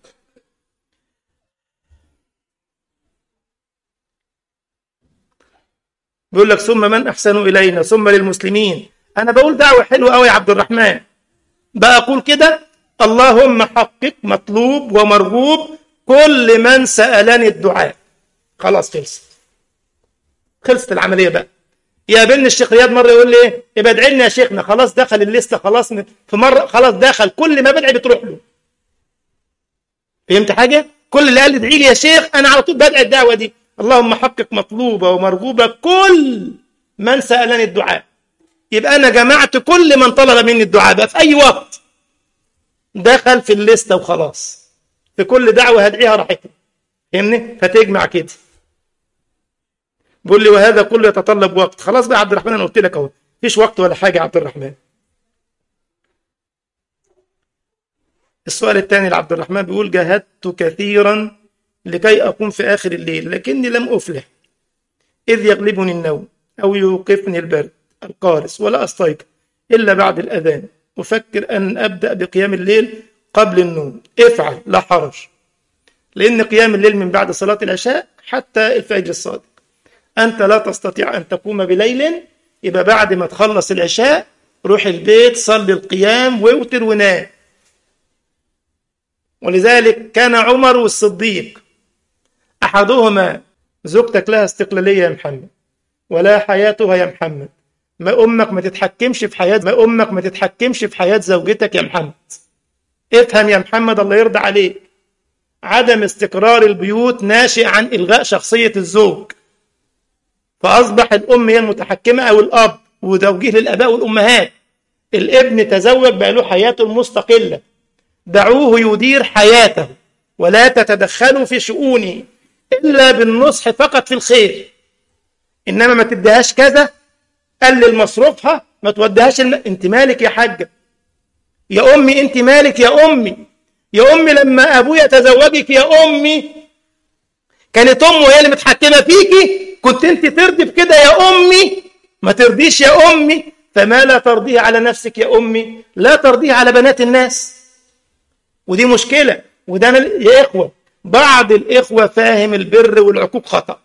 بيقول لك ثم من أحسن إلينا ثم للمسلمين أنا بقول دعوة حلوة أوي يا عبد الرحمن بقول كده اللهم حقق مطلوب ومرغوب كل من سألني الدعاء خلاص خلصت خلصت العملية بقى يقابلني الشيخ رياض مرة يقول لي ايه يبقى ادعي لنا يا شيخنا خلاص دخل الليستة خلاص في مرة خلاص دخل كل ما بدعي بتروح له فهمت حاجة؟ كل اللي قال لي ادعي لي يا شيخ أنا على طول بدعي الدعوة دي اللهم حقق مطلوبة ومرغوبة كل من سألني الدعاء يبقى أنا جمعت كل من طلب مني الدعاء بقى في أي وقت دخل في الليستة وخلاص في كل دعوة هدعيها راحتها فهمني فتجمع كده بيقول لي وهذا كله يتطلب وقت خلاص بقى عبد الرحمن انا قلت لك اهو مفيش وقت ولا حاجه يا عبد الرحمن السؤال الثاني لعبد الرحمن بيقول جاهدت كثيرا لكي اقوم في اخر الليل لكني لم افلح اذ يغلبني النوم او يوقفني البرد القارس ولا استيقظ الا بعد الاذان افكر ان ابدا بقيام الليل قبل النوم افعل لا حرج لان قيام الليل من بعد صلاه العشاء حتى الفجر الصادق أنت لا تستطيع أن تقوم بليل يبقى بعد ما تخلص العشاء روح البيت صلي القيام واوتر ونام ولذلك كان عمر والصديق أحدهما زوجتك لها استقلالية يا محمد ولا حياتها يا محمد ما أمك ما تتحكمش في حياة ما أمك ما تتحكمش في حياة زوجتك يا محمد افهم يا محمد الله يرضى عليك عدم استقرار البيوت ناشئ عن إلغاء شخصية الزوج فأصبح الأم هي المتحكمة أو الأب وتوجيه للآباء والأمهات الابن تزوج بقى له حياته المستقلة دعوه يدير حياته ولا تتدخلوا في شؤونه إلا بالنصح فقط في الخير إنما ما تديهاش كذا قلل مصروفها ما توديهاش الم... انت مالك يا حاجة يا أمي انت مالك يا أمي يا أمي لما أبويا تزوجك يا أمي كانت أمه هي اللي متحكمة فيكي كنت انت ترضي بكده يا امي ما ترضيش يا امي فما لا ترضيه على نفسك يا امي لا ترضيه على بنات الناس ودي مشكله وده يا اخوه بعض الاخوه فاهم البر والعقوق خطا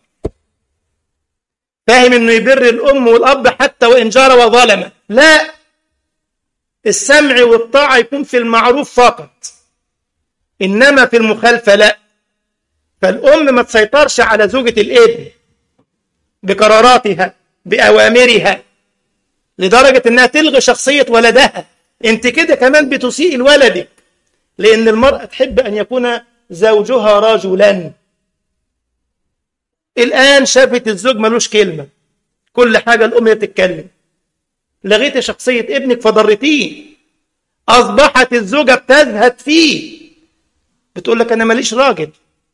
فاهم انه يبر الام والاب حتى وان جار وظلم لا السمع والطاعه يكون في المعروف فقط انما في المخالفه لا فالام ما تسيطرش على زوجه الابن بقراراتها بأوامرها لدرجة أنها تلغي شخصية ولدها أنت كده كمان بتسيء لولدك لأن المرأة تحب أن يكون زوجها رجلا الآن شافت الزوج ملوش كلمة كل حاجة الأم هي بتتكلم لغيت شخصية ابنك فضرتيه أصبحت الزوجة بتزهد فيه بتقول لك أنا ماليش راجل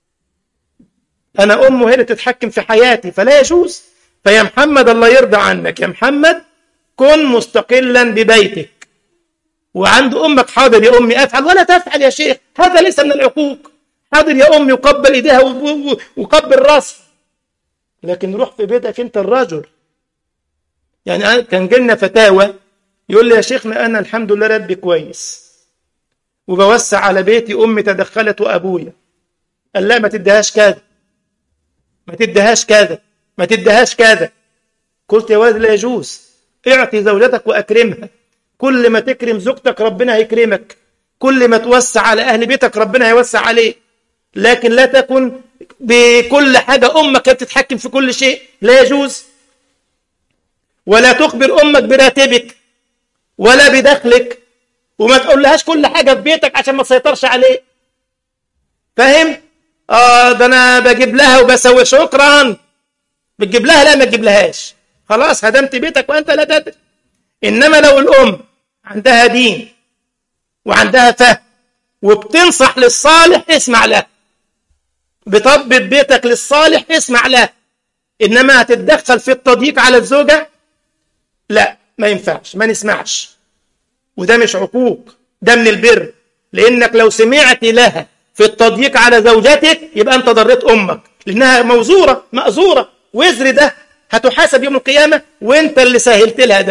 أنا أمه هي اللي تتحكم في حياتي فلا يجوز فيا محمد الله يرضى عنك يا محمد كن مستقلا ببيتك وعند أمك حاضر يا أمي أفعل ولا تفعل يا شيخ هذا ليس من العقوق حاضر يا أمي وقبل إيديها وقبل راسها لكن روح في بيتك أنت الرجل يعني كان جلنا فتاوى يقول لي يا شيخنا أنا الحمد لله ربي كويس وبوسع على بيتي أمي تدخلت وأبويا قال لا ما تديهاش كذا ما تديهاش كذا ما تديهاش كذا قلت يا ولد لا يجوز اعطي زوجتك واكرمها كل ما تكرم زوجتك ربنا هيكرمك كل ما توسع على اهل بيتك ربنا هيوسع عليك لكن لا تكن بكل حاجه امك بتتحكم في كل شيء لا يجوز ولا تخبر امك براتبك ولا بدخلك وما تقولهاش كل حاجه في بيتك عشان ما تسيطرش عليه فاهم اه ده انا بجيب لها وبسوي شكرا بتجيب لها لا ما تجيب لهاش خلاص هدمت بيتك وانت لا تدري انما لو الام عندها دين وعندها فهم وبتنصح للصالح اسمع لها بتضبط بيتك للصالح اسمع لها انما هتتدخل في التضييق على الزوجه لا ما ينفعش ما نسمعش وده مش عقوق ده من البر لانك لو سمعت لها في التضييق على زوجتك يبقى انت ضريت امك لانها موزوره مأزوره وزر ده هتحاسب يوم القيامه وانت اللي سهلت لها ده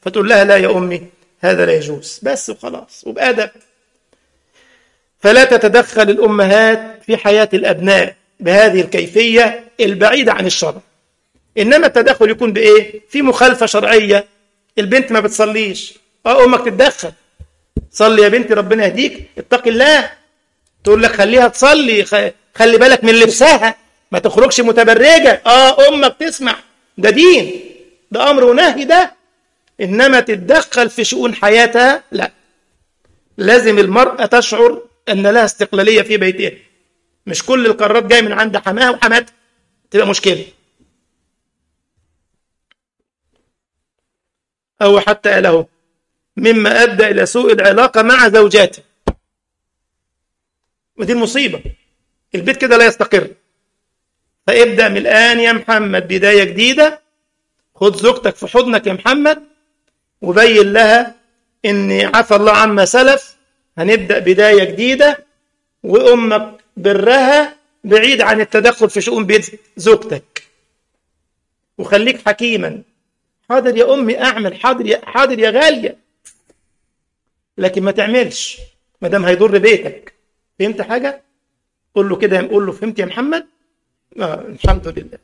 فتقول لها لا يا أمي هذا لا يجوز بس وخلاص وبأدب فلا تتدخل الأمهات في حياة الأبناء بهذه الكيفية البعيدة عن الشرع إنما التدخل يكون بإيه؟ في مخالفة شرعية البنت ما بتصليش اه أمك تتدخل صلي يا بنتي ربنا يهديك اتقي الله تقول لك خليها تصلي خلي بالك من لبسها ما تخرجش متبرجة اه أمك تسمع ده دين ده أمر ونهي ده إنما تتدخل في شؤون حياتها لا لازم المرأة تشعر أن لها استقلالية في بيتها مش كل القرارات جاية من عند حماها وحماتها تبقى مشكلة أو حتى له مما أدى إلى سوء العلاقة مع زوجاته ودي المصيبة البيت كده لا يستقر فابدأ من الآن يا محمد بداية جديدة خد زوجتك في حضنك يا محمد وبين لها إن عفى الله عما سلف هنبدأ بداية جديدة وأمك برها بعيد عن التدخل في شؤون بيت زوجتك وخليك حكيما حاضر يا أمي أعمل حاضر يا حاضر يا غالية لكن ما تعملش ما دام هيضر بيتك فهمت حاجة؟ قول له كده قول له فهمت يا محمد؟ آه الحمد لله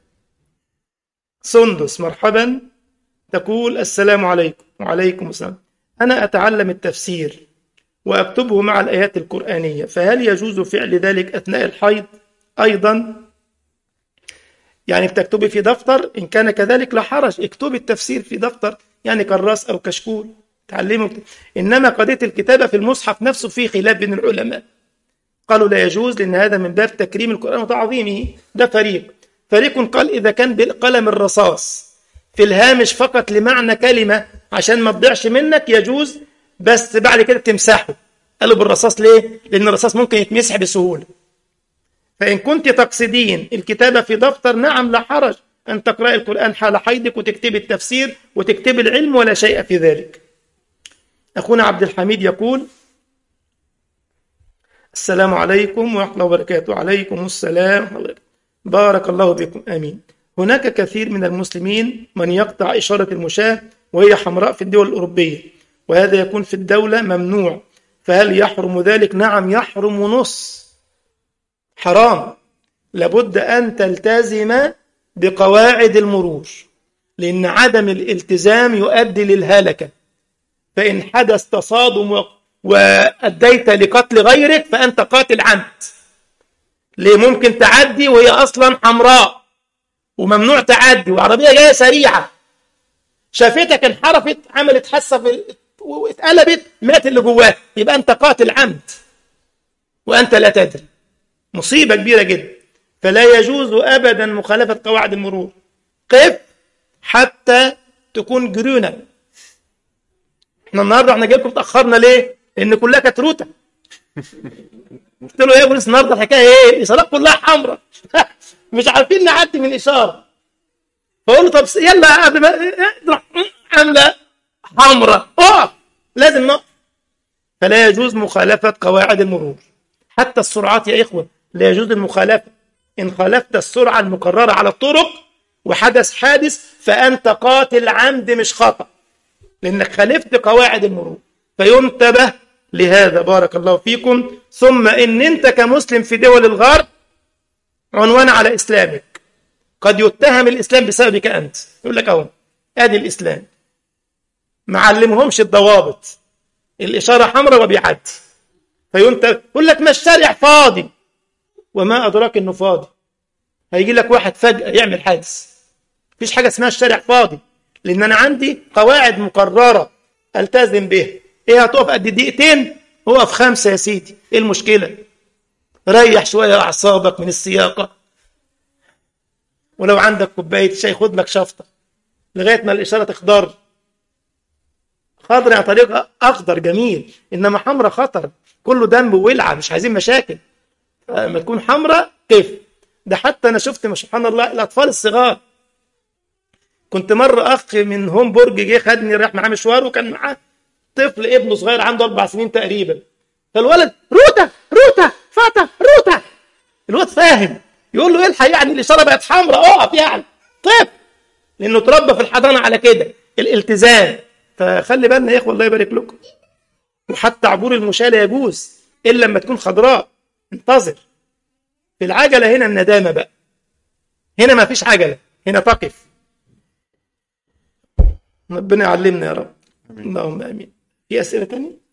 سندس مرحبا تقول السلام عليكم وعليكم السلام أنا أتعلم التفسير وأكتبه مع الآيات القرآنية فهل يجوز فعل ذلك أثناء الحيض أيضا يعني بتكتبي في دفتر إن كان كذلك لا حرج اكتبي التفسير في دفتر يعني كراس أو كشكول تعلموا إنما قضية الكتابة في المصحف نفسه فيه خلاف بين العلماء قالوا لا يجوز لأن هذا من باب تكريم القرآن وتعظيمه ده فريق فريق قال إذا كان بالقلم الرصاص في الهامش فقط لمعنى كلمة عشان ما تضيعش منك يجوز بس بعد كده تمسحه قالوا بالرصاص ليه؟ لأن الرصاص ممكن يتمسح بسهولة فإن كنت تقصدين الكتابة في دفتر نعم لا حرج أن تقرأي القرآن حال حيضك وتكتبي التفسير وتكتبي العلم ولا شيء في ذلك أخونا عبد الحميد يقول السلام عليكم ورحمة الله وبركاته عليكم السلام ورحمة الله بارك الله بكم آمين هناك كثير من المسلمين من يقطع إشارة المشاة وهي حمراء في الدول الأوروبية وهذا يكون في الدولة ممنوع فهل يحرم ذلك؟ نعم يحرم ونص حرام لابد أن تلتزم بقواعد المرور لأن عدم الالتزام يؤدي للهلكة فإن حدث تصادم وأديت لقتل غيرك فأنت قاتل عمد ليه ممكن تعدي وهي أصلا حمراء وممنوع تعدي وعربية جاية سريعة شافتك انحرفت عملت حاسة واتقلبت مات اللي جواها يبقى أنت قاتل عمد وأنت لا تدري مصيبة كبيرة جدا فلا يجوز أبدا مخالفة قواعد المرور قف حتى تكون جرونة احنا النهارده احنا جايبكم اتأخرنا ليه؟ لأن كلها كانت روتة قلت له ايه يا بوليس النهارده الحكايه ايه؟ الاشارات كلها حمراء مش عارفين نعدي من اشاره فقول له طب يلا قبل ما عامله حمراء اقف لازم نقف فلا يجوز مخالفه قواعد المرور حتى السرعات يا إخوة لا يجوز المخالفة إن خالفت السرعة المقررة على الطرق وحدث حادث فأنت قاتل عمد مش خطأ لأنك خالفت قواعد المرور فينتبه لهذا بارك الله فيكم ثم إن أنت كمسلم في دول الغرب عنوان على إسلامك قد يتهم الإسلام بسببك أنت يقول لك أهو آدي الإسلام ما علمهمش الضوابط الإشارة حمراء وبيعدي فينت يقول لك ما الشارع فاضي وما أدراك إنه فاضي هيجي لك واحد فجأة يعمل حادث مفيش حاجة اسمها الشارع فاضي لأن أنا عندي قواعد مقررة ألتزم بها إيه هتقف قد دقيقتين اقف خمسة يا سيدي إيه المشكلة ريح شوية أعصابك من السياقة ولو عندك كوباية شاي خد لك شفطة لغاية ما الإشارة تخضر خضر يعني طريقة أخضر جميل إنما حمرا خطر كله دم وولعة مش عايزين مشاكل لما تكون حمراء كيف ده حتى أنا شفت سبحان الله الأطفال الصغار كنت مرة أخ من هومبورج جه خدني راح معاه مشوار وكان معاه طفل ابنه صغير عنده أربع سنين تقريبا فالولد روتا روتا فاتا روتا الواد فاهم يقول له الحق يعني الإشارة بقت حمراء اقف يعني طفل لأنه اتربى في الحضانة على كده الالتزام فخلي بالنا يا اخوه الله يبارك لكم وحتى عبور المشاة لا يجوز الا لما تكون خضراء انتظر في العجله هنا الندامه بقى هنا ما فيش عجله هنا تقف ربنا يعلمنا يا رب اللهم امين في اسئله تانية